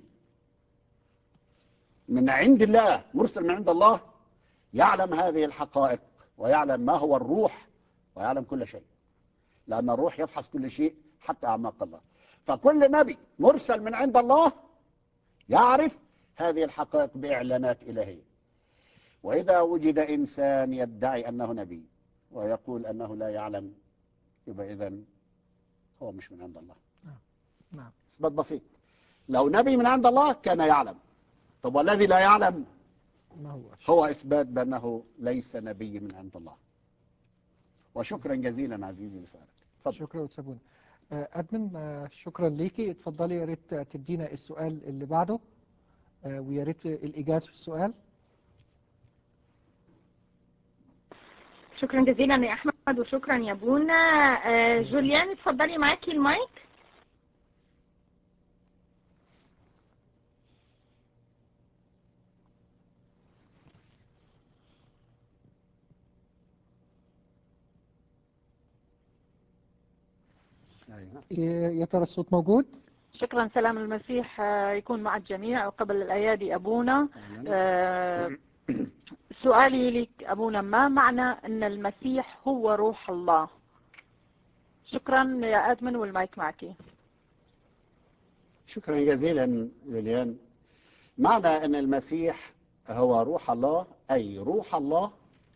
من عند الله مرسل من عند الله يعلم هذه الحقائق ويعلم ما هو الروح ويعلم كل شيء لأن الروح يفحص كل شيء حتى أعماق الله فكل نبي مرسل من عند الله يعرف هذه الحقائق بإعلانات إلهية وإذا وجد إنسان يدعي أنه نبي ويقول أنه لا يعلم يبقى إذا هو مش من عند الله نعم إثبات بسيط لو نبي من عند الله كان يعلم طب والذي لا يعلم ما هو هو إثبات بأنه ليس نبي من عند الله وشكرا جزيلا عزيزي لسؤالك تفضل شكرا أستاذ بونا آه، أدمن آه، شكرا ليكي اتفضلي يا ريت تدينا السؤال اللي بعده آه، ويا ريت الإجابة في السؤال شكرا جزيلا يا احمد وشكرا يا بونا آه، جوليان اتفضلي معاكي المايك أيوة. ي- يا ترى الصوت موجود شكرا سلام المسيح آه، يكون مع الجميع وقبل الأيادي أبونا أهلاً. آه، سؤالي لك أبونا ما معنى أن المسيح هو روح الله شكرا يا أدمن والمايك معك شكرا جزيلا ليليان معنى أن المسيح هو روح الله أي روح الله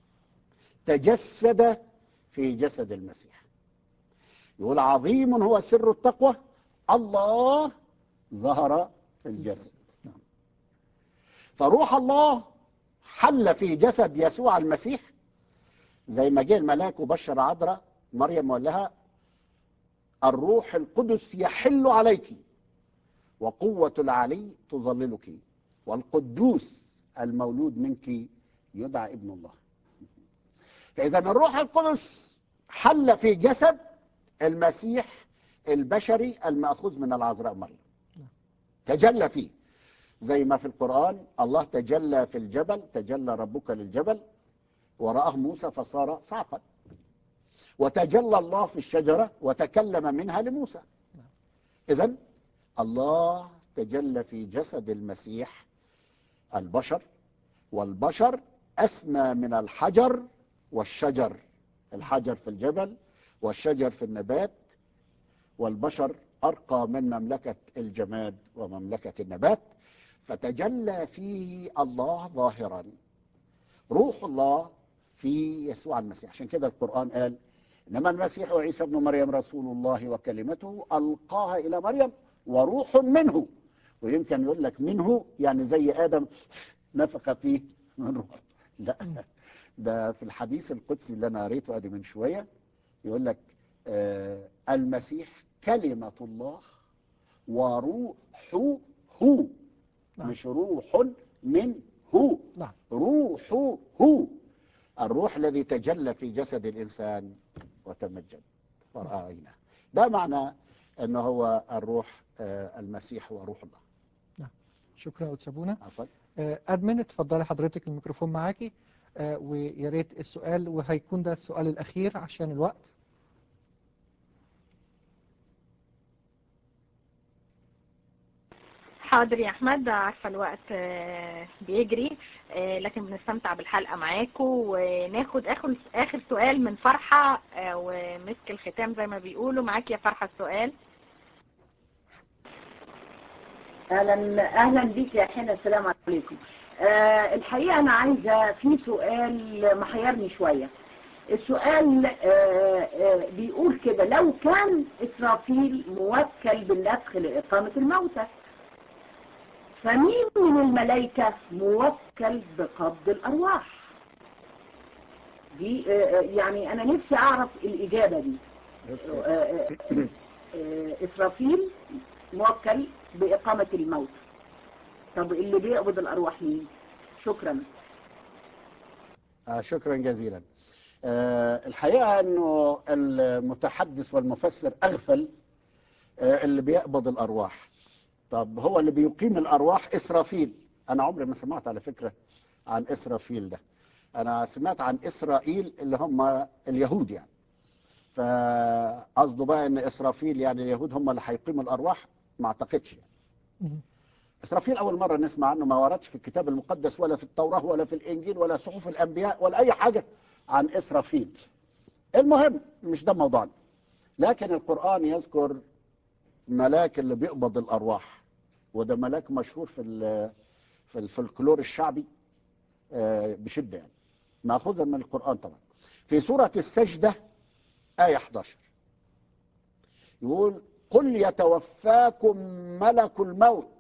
تجسد في جسد المسيح يقول عظيم هو سر التقوى الله ظهر في الجسد نعم. فروح الله حل في جسد يسوع المسيح زي ما جه الملاك وبشر عذراء مريم وقال لها الروح القدس يحل عليك وقوة العلي تظللك والقدوس المولود منك يدعى ابن الله فإذا الروح القدس حل في جسد المسيح البشري المأخوذ من العذراء مريم تجلى فيه زي ما في القرآن الله تجلى في الجبل تجلى ربك للجبل ورآه موسى فصار صعقا وتجلى الله في الشجرة وتكلم منها لموسى إذا الله تجلى في جسد المسيح البشر والبشر أسمى من الحجر والشجر الحجر في الجبل والشجر في النبات والبشر أرقى من مملكة الجماد ومملكة النبات فتجلى فيه الله ظاهرا روح الله في يسوع المسيح عشان كده القرآن قال إنما المسيح وعيسى ابن مريم رسول الله وكلمته ألقاها إلى مريم وروح منه ويمكن يقول لك منه يعني زي آدم نفخ فيه من روح لا ده في الحديث القدسي اللي أنا قريته أدي من شوية يقول لك آه المسيح كلمة الله وروحه نعم. مش روح منه نعم روحه الروح الذي تجلى في جسد الإنسان وتمجد ورأيناه ده معنى أنه هو الروح آه، المسيح وروح الله شكرا يا أستاذ بونا عفوا آه، أدمن اتفضلي حضرتك الميكروفون معاكي آه، ويا ريت السؤال وهيكون ده السؤال الأخير عشان الوقت حاضر يا احمد عارفه الوقت آه، بيجري آه، لكن بنستمتع بالحلقه معاكم وناخد اخر اخر سؤال من فرحه آه، ومسك الختام زي ما بيقولوا معاك يا فرحه السؤال اهلا اهلا بيك يا حنا السلام عليكم آه الحقيقه انا عايزه في سؤال محيرني شويه السؤال آه آه بيقول كده لو كان اسرافيل موكل بالنفخ لاقامه الموتى فمين من الملائكه موكل بقبض الارواح دي آه آه، يعني انا نفسي اعرف الاجابه دي آه، آه، آه، إسرافيل موكل بإقامة الموت طب اللي بيقبض الأرواح مين؟ شكرا آه، شكرا جزيلا آه، الحقيقة أنه المتحدث والمفسر أغفل آه، اللي بيقبض الأرواح طب هو اللي بيقيم الأرواح إسرافيل أنا عمري ما سمعت على فكرة عن إسرافيل ده أنا سمعت عن إسرائيل اللي هم اليهود يعني فقصده بقى أن إسرافيل يعني اليهود هم اللي هيقيموا الأرواح ما أعتقدش يعني. مم. إسرافيل أول مرة نسمع عنه ما وردش في الكتاب المقدس ولا في التوراة ولا في الإنجيل ولا صحف الأنبياء ولا أي حاجة عن إسرافيل المهم مش ده موضوعنا لكن القرآن يذكر ملاك اللي بيقبض الأرواح وده ملاك مشهور في ال- في الفلكلور الشعبي آه، بشدة يعني مأخوذا من القرآن طبعا في سورة السجدة آية 11 يقول قل يتوفاكم ملك الموت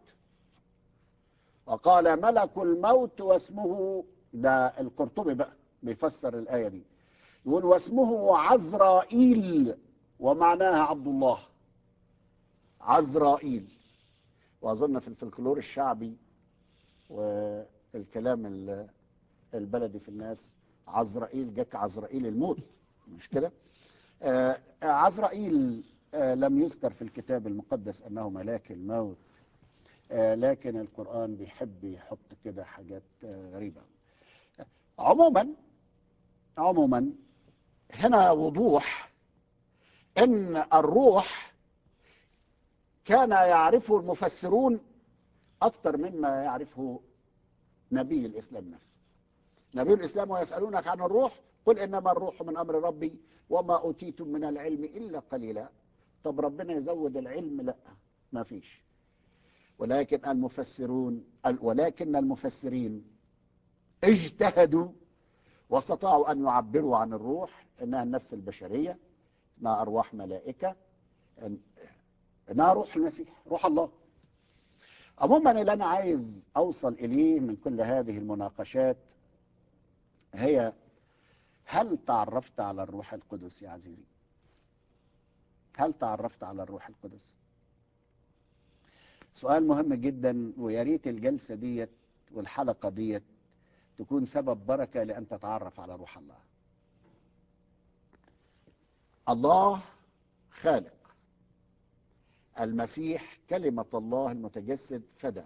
وقال ملك الموت واسمه ده القرطبي بقى بيفسر الآية دي يقول واسمه عزرائيل ومعناها عبد الله عزرائيل وأظن في الفلكلور الشعبي والكلام ال- البلدي في الناس عزرائيل جاك عزرائيل الموت مش كده آه، عزرائيل آه، لم يذكر في الكتاب المقدس أنه ملاك الموت آه، لكن القرآن بيحب يحط كده حاجات آه، غريبة عموما عموما هنا وضوح ان الروح كان يعرفه المفسرون اكثر مما يعرفه نبي الاسلام نفسه نبي الاسلام ويسالونك عن الروح قل انما الروح من امر ربي وما اوتيتم من العلم الا قليلا طب ربنا يزود العلم لا ما فيش ولكن المفسرون ولكن المفسرين اجتهدوا واستطاعوا أن يعبروا عن الروح إنها النفس البشرية إنها أرواح ملائكة إن- إنها روح المسيح روح الله عموما اللي أنا عايز أوصل إليه من كل هذه المناقشات هي هل تعرفت على الروح القدس يا عزيزي هل تعرفت على الروح القدس سؤال مهم جدا ويا ريت الجلسة ديت والحلقة ديت تكون سبب بركة لأن تتعرف على روح الله الله خالق المسيح كلمة الله المتجسد فدى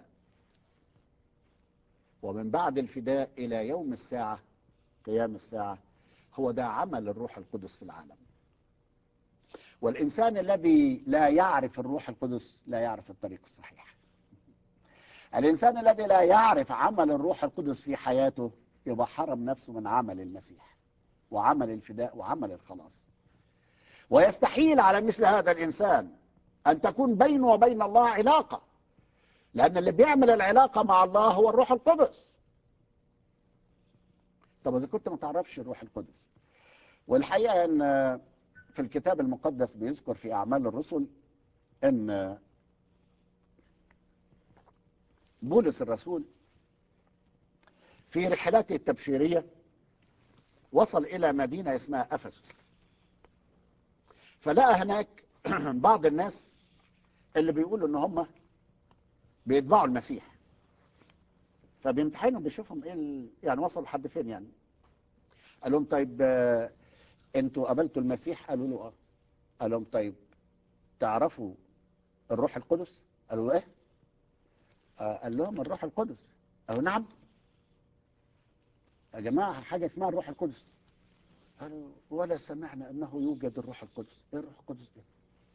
ومن بعد الفداء إلى يوم الساعة قيام الساعة هو ده عمل الروح القدس في العالم والإنسان الذي لا يعرف الروح القدس لا يعرف الطريق الصحيح الإنسان الذي لا يعرف عمل الروح القدس في حياته يبقى حرم نفسه من عمل المسيح وعمل الفداء وعمل الخلاص ويستحيل على مثل هذا الإنسان أن تكون بينه وبين الله علاقة لأن اللي بيعمل العلاقة مع الله هو الروح القدس طب اذا كنت ما تعرفش الروح القدس والحقيقه ان في الكتاب المقدس بيذكر في اعمال الرسل ان بولس الرسول في رحلاته التبشيريه وصل الى مدينه اسمها افسس فلقى هناك بعض الناس اللي بيقولوا ان هم بيتبعوا المسيح فبيمتحنوا بيشوفهم ايه ال... يعني وصلوا لحد فين يعني قال لهم طيب آه، انتوا قابلتوا المسيح قالوا له اه قال لهم طيب تعرفوا الروح القدس قالوا له ايه آه قال لهم الروح القدس قالوا نعم يا جماعه حاجه اسمها الروح القدس قالوا ولا سمعنا انه يوجد الروح القدس ايه الروح القدس ده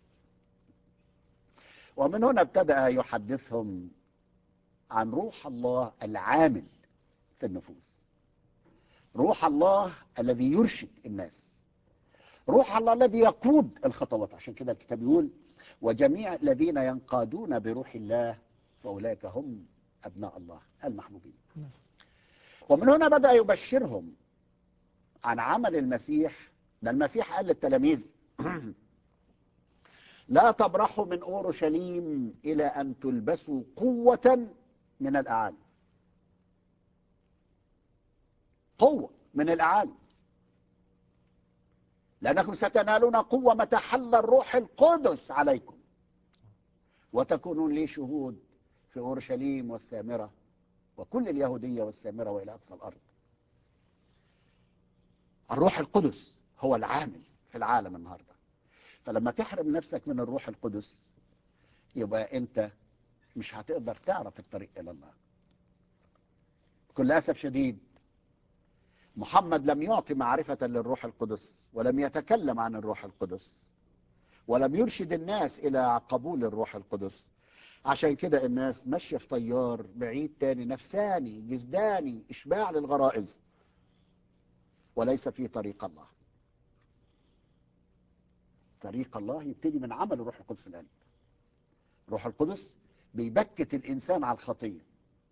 ومن هنا ابتدأ يحدثهم عن روح الله العامل في النفوس روح الله الذي يرشد الناس روح الله الذي يقود الخطوات عشان كده الكتاب يقول وجميع الذين ينقادون بروح الله فأولئك هم أبناء الله المحبوبين نعم. ومن هنا بدأ يبشرهم عن عمل المسيح ده المسيح قال للتلاميذ لا تبرحوا من أورشليم إلى أن تلبسوا قوة من الأعالي قوة من الأعالي لأنكم ستنالون قوة متى حل الروح القدس عليكم وتكونون لي شهود في أورشليم والسامرة وكل اليهودية والسامرة وإلى أقصى الأرض الروح القدس هو العامل في العالم النهارده فلما تحرم نفسك من الروح القدس يبقى انت مش هتقدر تعرف الطريق الى الله بكل اسف شديد محمد لم يعطي معرفة للروح القدس ولم يتكلم عن الروح القدس ولم يرشد الناس إلى قبول الروح القدس عشان كده الناس ماشية في طيار بعيد تاني نفساني جسداني إشباع للغرائز وليس في طريق الله طريق الله يبتدي من عمل الروح القدس في القلب الروح القدس بيبكت الإنسان على الخطية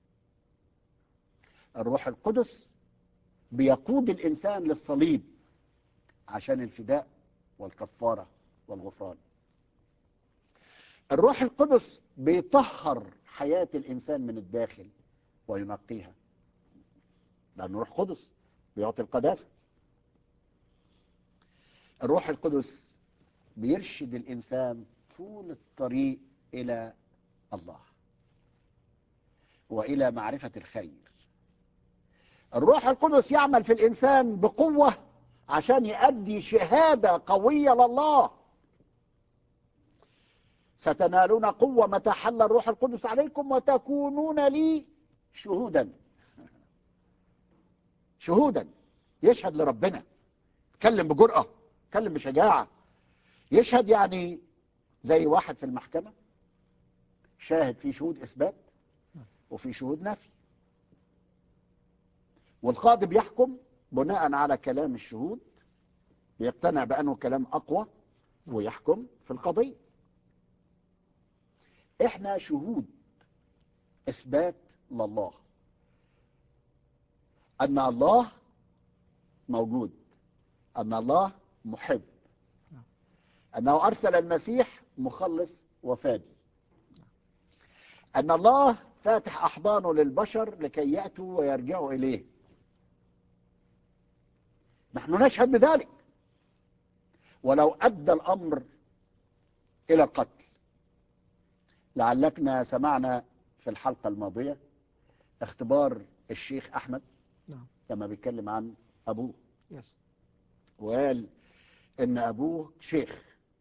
الروح القدس بيقود الإنسان للصليب عشان الفداء والكفارة والغفران الروح القدس بيطهر حياة الإنسان من الداخل وينقيها لأن الروح القدس بيعطي القداسة الروح القدس بيرشد الإنسان طول الطريق إلى الله وإلى معرفة الخير الروح القدس يعمل في الإنسان بقوة عشان يؤدي شهادة قوية لله ستنالون قوة متى حل الروح القدس عليكم وتكونون لي شهودا شهودا يشهد لربنا يتكلم بجرأة يتكلم بشجاعة يشهد يعني زي واحد في المحكمة شاهد في شهود إثبات وفي شهود نفي والقاضي بيحكم بناء على كلام الشهود بيقتنع بأنه كلام أقوى ويحكم في القضية احنا شهود إثبات لله أن الله موجود أن الله محب أنه أرسل المسيح مخلص وفادي أن الله فاتح أحضانه للبشر لكي يأتوا ويرجعوا إليه نحن نشهد بذلك ولو أدى الأمر إلى القتل لعلكنا سمعنا في الحلقة الماضية اختبار الشيخ أحمد نعم لما بيتكلم عن أبوه يس وقال ان ابوه شيخ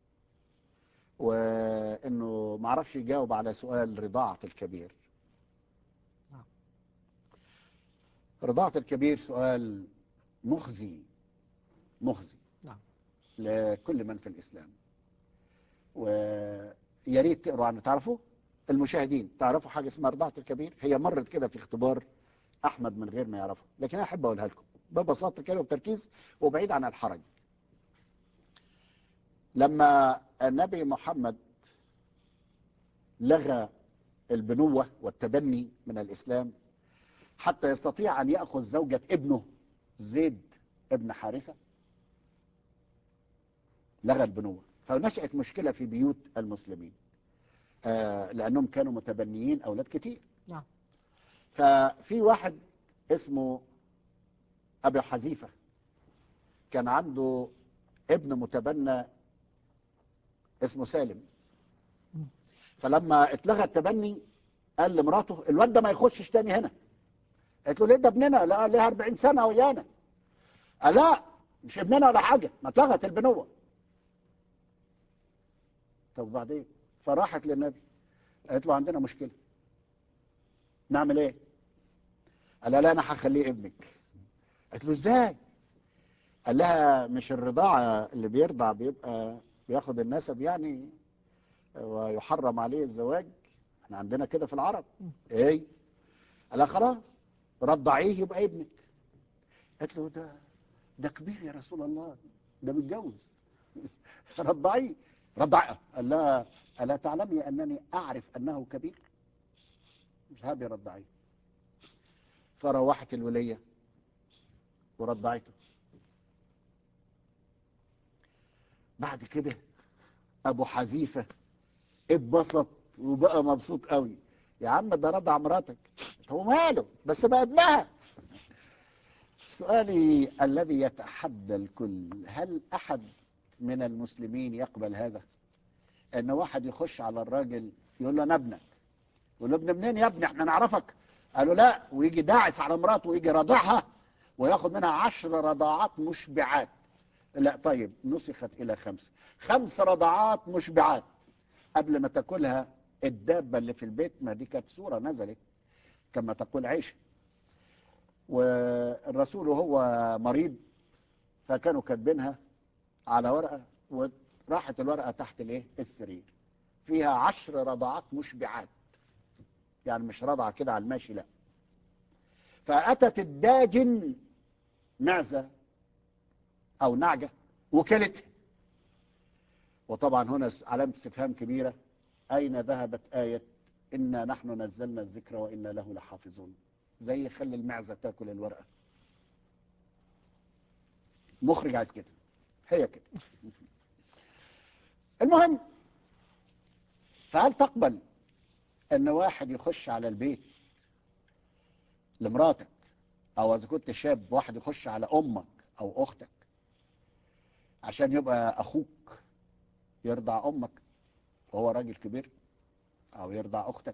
وانه ما عرفش يجاوب على سؤال رضاعة الكبير نعم. رضاعة الكبير سؤال مخزي مخزي نعم. لكل من في الاسلام ويا ريت تقروا عنه تعرفوا المشاهدين تعرفوا حاجه اسمها رضاعة الكبير هي مرت كده في اختبار احمد من غير ما يعرفه لكن انا احب اقولها لكم ببساطه كده وبتركيز وبعيد عن الحرج لما النبي محمد لغى البنوة والتبني من الإسلام حتى يستطيع أن يأخذ زوجة ابنه زيد ابن حارثة لغى البنوة فنشأت مشكلة في بيوت المسلمين آه لأنهم كانوا متبنيين أولاد كتير نعم. ففي واحد اسمه أبي حذيفة كان عنده ابن متبنى اسمه سالم فلما اتلغى التبني قال لمراته الواد ده ما يخشش تاني هنا قالت له ليه ده ابننا لا ليه 40 سنه ويانا قال لا مش ابننا ولا حاجه ما اتلغت البنوه طب وبعدين فراحت للنبي قالت له عندنا مشكله نعمل ايه قال لها لا انا هخليه ابنك قالت له ازاي قال لها مش الرضاعه اللي بيرضع بيبقى بياخد النسب يعني ويحرم عليه الزواج احنا عندنا كده في العرب ايه قال لها خلاص رضعيه يبقى ابنك قالت له ده ده كبير يا رسول الله ده متجوز رضعيه رضعيه قال لها الا تعلمي انني اعرف انه كبير اذهبي رضعيه فروحت الوليه ورضعته بعد كده ابو حذيفه اتبسط وبقى مبسوط قوي يا عم ده رضع مراتك هو ماله بس بقى ابنها سؤالي الذي يتحدى الكل هل احد من المسلمين يقبل هذا ان واحد يخش على الراجل يقول له انا ابنك يقول له ابن منين يا ابني احنا نعرفك قالوا لا ويجي داعس على مراته ويجي راضعها وياخد منها عشر رضاعات مشبعات لا طيب نسخت الى خمس خمس رضعات مشبعات قبل ما تاكلها الدابه اللي في البيت ما دي كانت صوره نزلت كما تقول عيشه والرسول وهو مريض فكانوا كاتبينها على ورقه وراحت الورقه تحت الايه السرير فيها عشر رضعات مشبعات يعني مش رضعه كده على الماشي لا فاتت الداجن معزه او نعجه وكلتها وطبعا هنا علامه استفهام كبيره اين ذهبت ايه انا نحن نزلنا الذكر وانا له لحافظون زي خلي المعزه تاكل الورقه مخرج عايز كده هي كده المهم فهل تقبل ان واحد يخش على البيت لمراتك او اذا كنت شاب واحد يخش على امك او اختك عشان يبقى اخوك يرضع امك وهو راجل كبير او يرضع اختك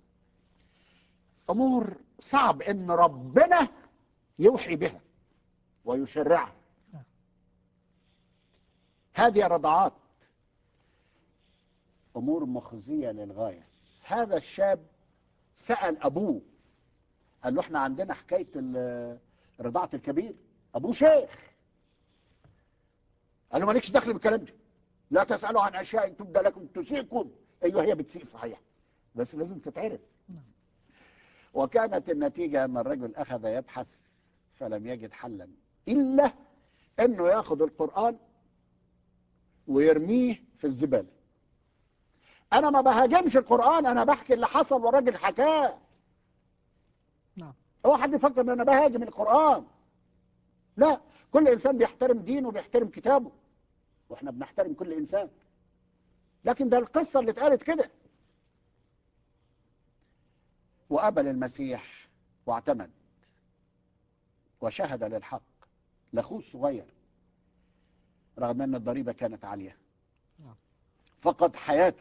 امور صعب ان ربنا يوحي بها ويشرعها هذه رضعات امور مخزيه للغايه هذا الشاب سال ابوه قال له احنا عندنا حكايه ال- رضاعه الكبير ابوه شيخ قال له مالكش دخل بالكلام ده لا تسالوا عن اشياء تبدى لكم تسيئكم ايوه هي بتسيء صحيح بس لازم تتعرف وكانت النتيجه ان الرجل اخذ يبحث فلم يجد حلا الا انه ياخذ القران ويرميه في الزباله انا ما بهاجمش القران انا بحكي اللي حصل والراجل حكاه نعم. هو حد يفكر ان انا بهاجم القران لا كل انسان بيحترم دينه وبيحترم كتابه واحنا بنحترم كل انسان لكن ده القصه اللي اتقالت كده وقبل المسيح واعتمد وشهد للحق لاخوه الصغير رغم ان الضريبه كانت عاليه نعم. فقد حياته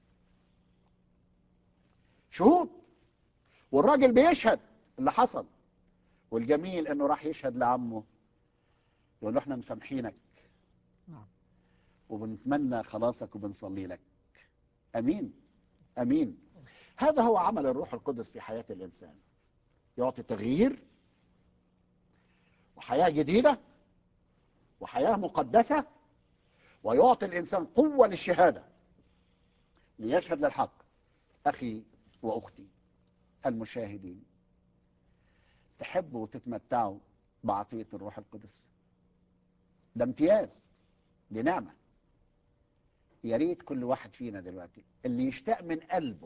شهود والراجل بيشهد اللي حصل والجميل انه راح يشهد لعمه يقول له احنا مسامحينك نعم. وبنتمنى خلاصك وبنصلي لك امين امين هذا هو عمل الروح القدس في حياه الانسان يعطي تغيير وحياه جديده وحياه مقدسه ويعطي الانسان قوه للشهاده ليشهد للحق اخي واختي المشاهدين تحبوا وتتمتعوا بعطيه الروح القدس ده امتياز دي نعمه يا ريت كل واحد فينا دلوقتي اللي يشتاق من قلبه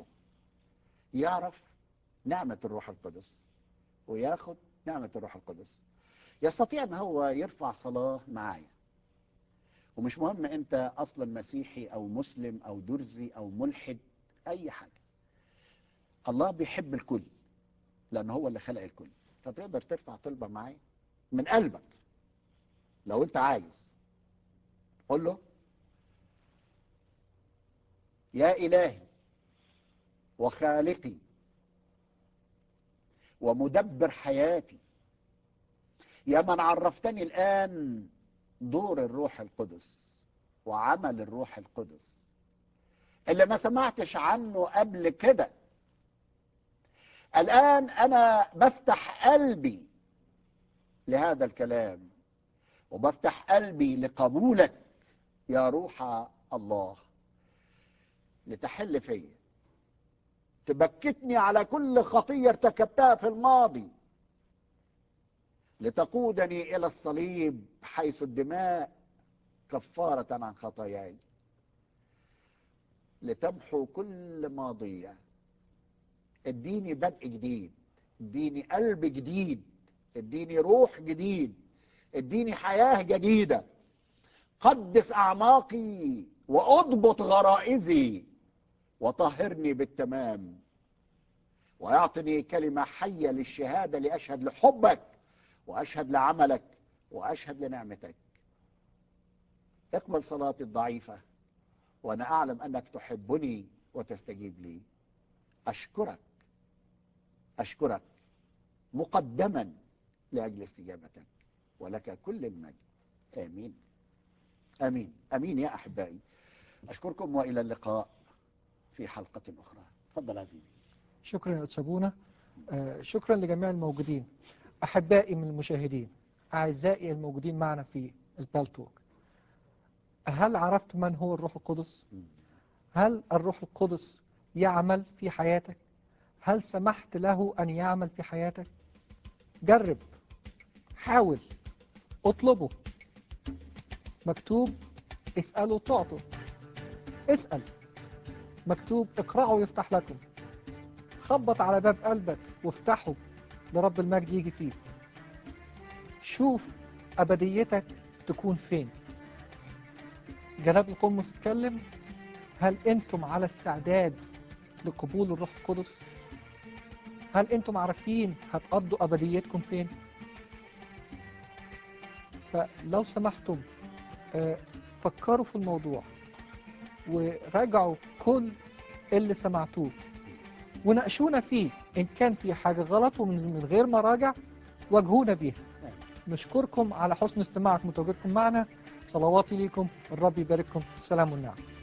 يعرف نعمه الروح القدس وياخد نعمه الروح القدس يستطيع ان هو يرفع صلاة معايا ومش مهم انت اصلا مسيحي او مسلم او درزي او ملحد اي حاجة الله بيحب الكل لان هو اللي خلق الكل فتقدر ترفع طلبة معايا من قلبك لو انت عايز قول له يا الهي وخالقي ومدبر حياتي يا من عرفتني الآن دور الروح القدس وعمل الروح القدس اللي ما سمعتش عنه قبل كده الآن أنا بفتح قلبي لهذا الكلام وبفتح قلبي لقبولك يا روح الله لتحل فيا تبكتني على كل خطية ارتكبتها في الماضي لتقودني إلى الصليب حيث الدماء كفارة عن خطاياي لتمحو كل ماضية اديني بدء جديد اديني قلب جديد اديني روح جديد اديني حياة جديدة قدس أعماقي وأضبط غرائزي وطهرني بالتمام ويعطني كلمة حية للشهادة لأشهد لحبك وأشهد لعملك وأشهد لنعمتك اقبل صلاتي الضعيفة وأنا أعلم أنك تحبني وتستجيب لي أشكرك أشكرك مقدما لأجل استجابتك ولك كل المجد آمين آمين آمين يا أحبائي أشكركم وإلى اللقاء في حلقة أخرى تفضل عزيزي شكرا يا أتسابونا آه، شكرا لجميع الموجودين أحبائي من المشاهدين أعزائي الموجودين معنا في البالتوك هل عرفت من هو الروح القدس؟ هل الروح القدس يعمل في حياتك؟ هل سمحت له أن يعمل في حياتك؟ جرب حاول اطلبه مكتوب اسألوا تعطوا اسأل مكتوب اقرأوا يفتح لكم خبط على باب قلبك وافتحه لرب المجد يجي فيه شوف أبديتك تكون فين جناب القمص اتكلم هل أنتم على استعداد لقبول الروح القدس هل أنتم عارفين هتقضوا أبديتكم فين فلو سمحتم آه، فكروا في الموضوع وراجعوا كل اللي سمعتوه وناقشونا فيه إن كان في حاجة غلط ومن من غير مراجع واجهونا بيها نشكركم على حسن استماعكم وتواجدكم معنا صلواتي ليكم الرب يبارككم السلام والنعم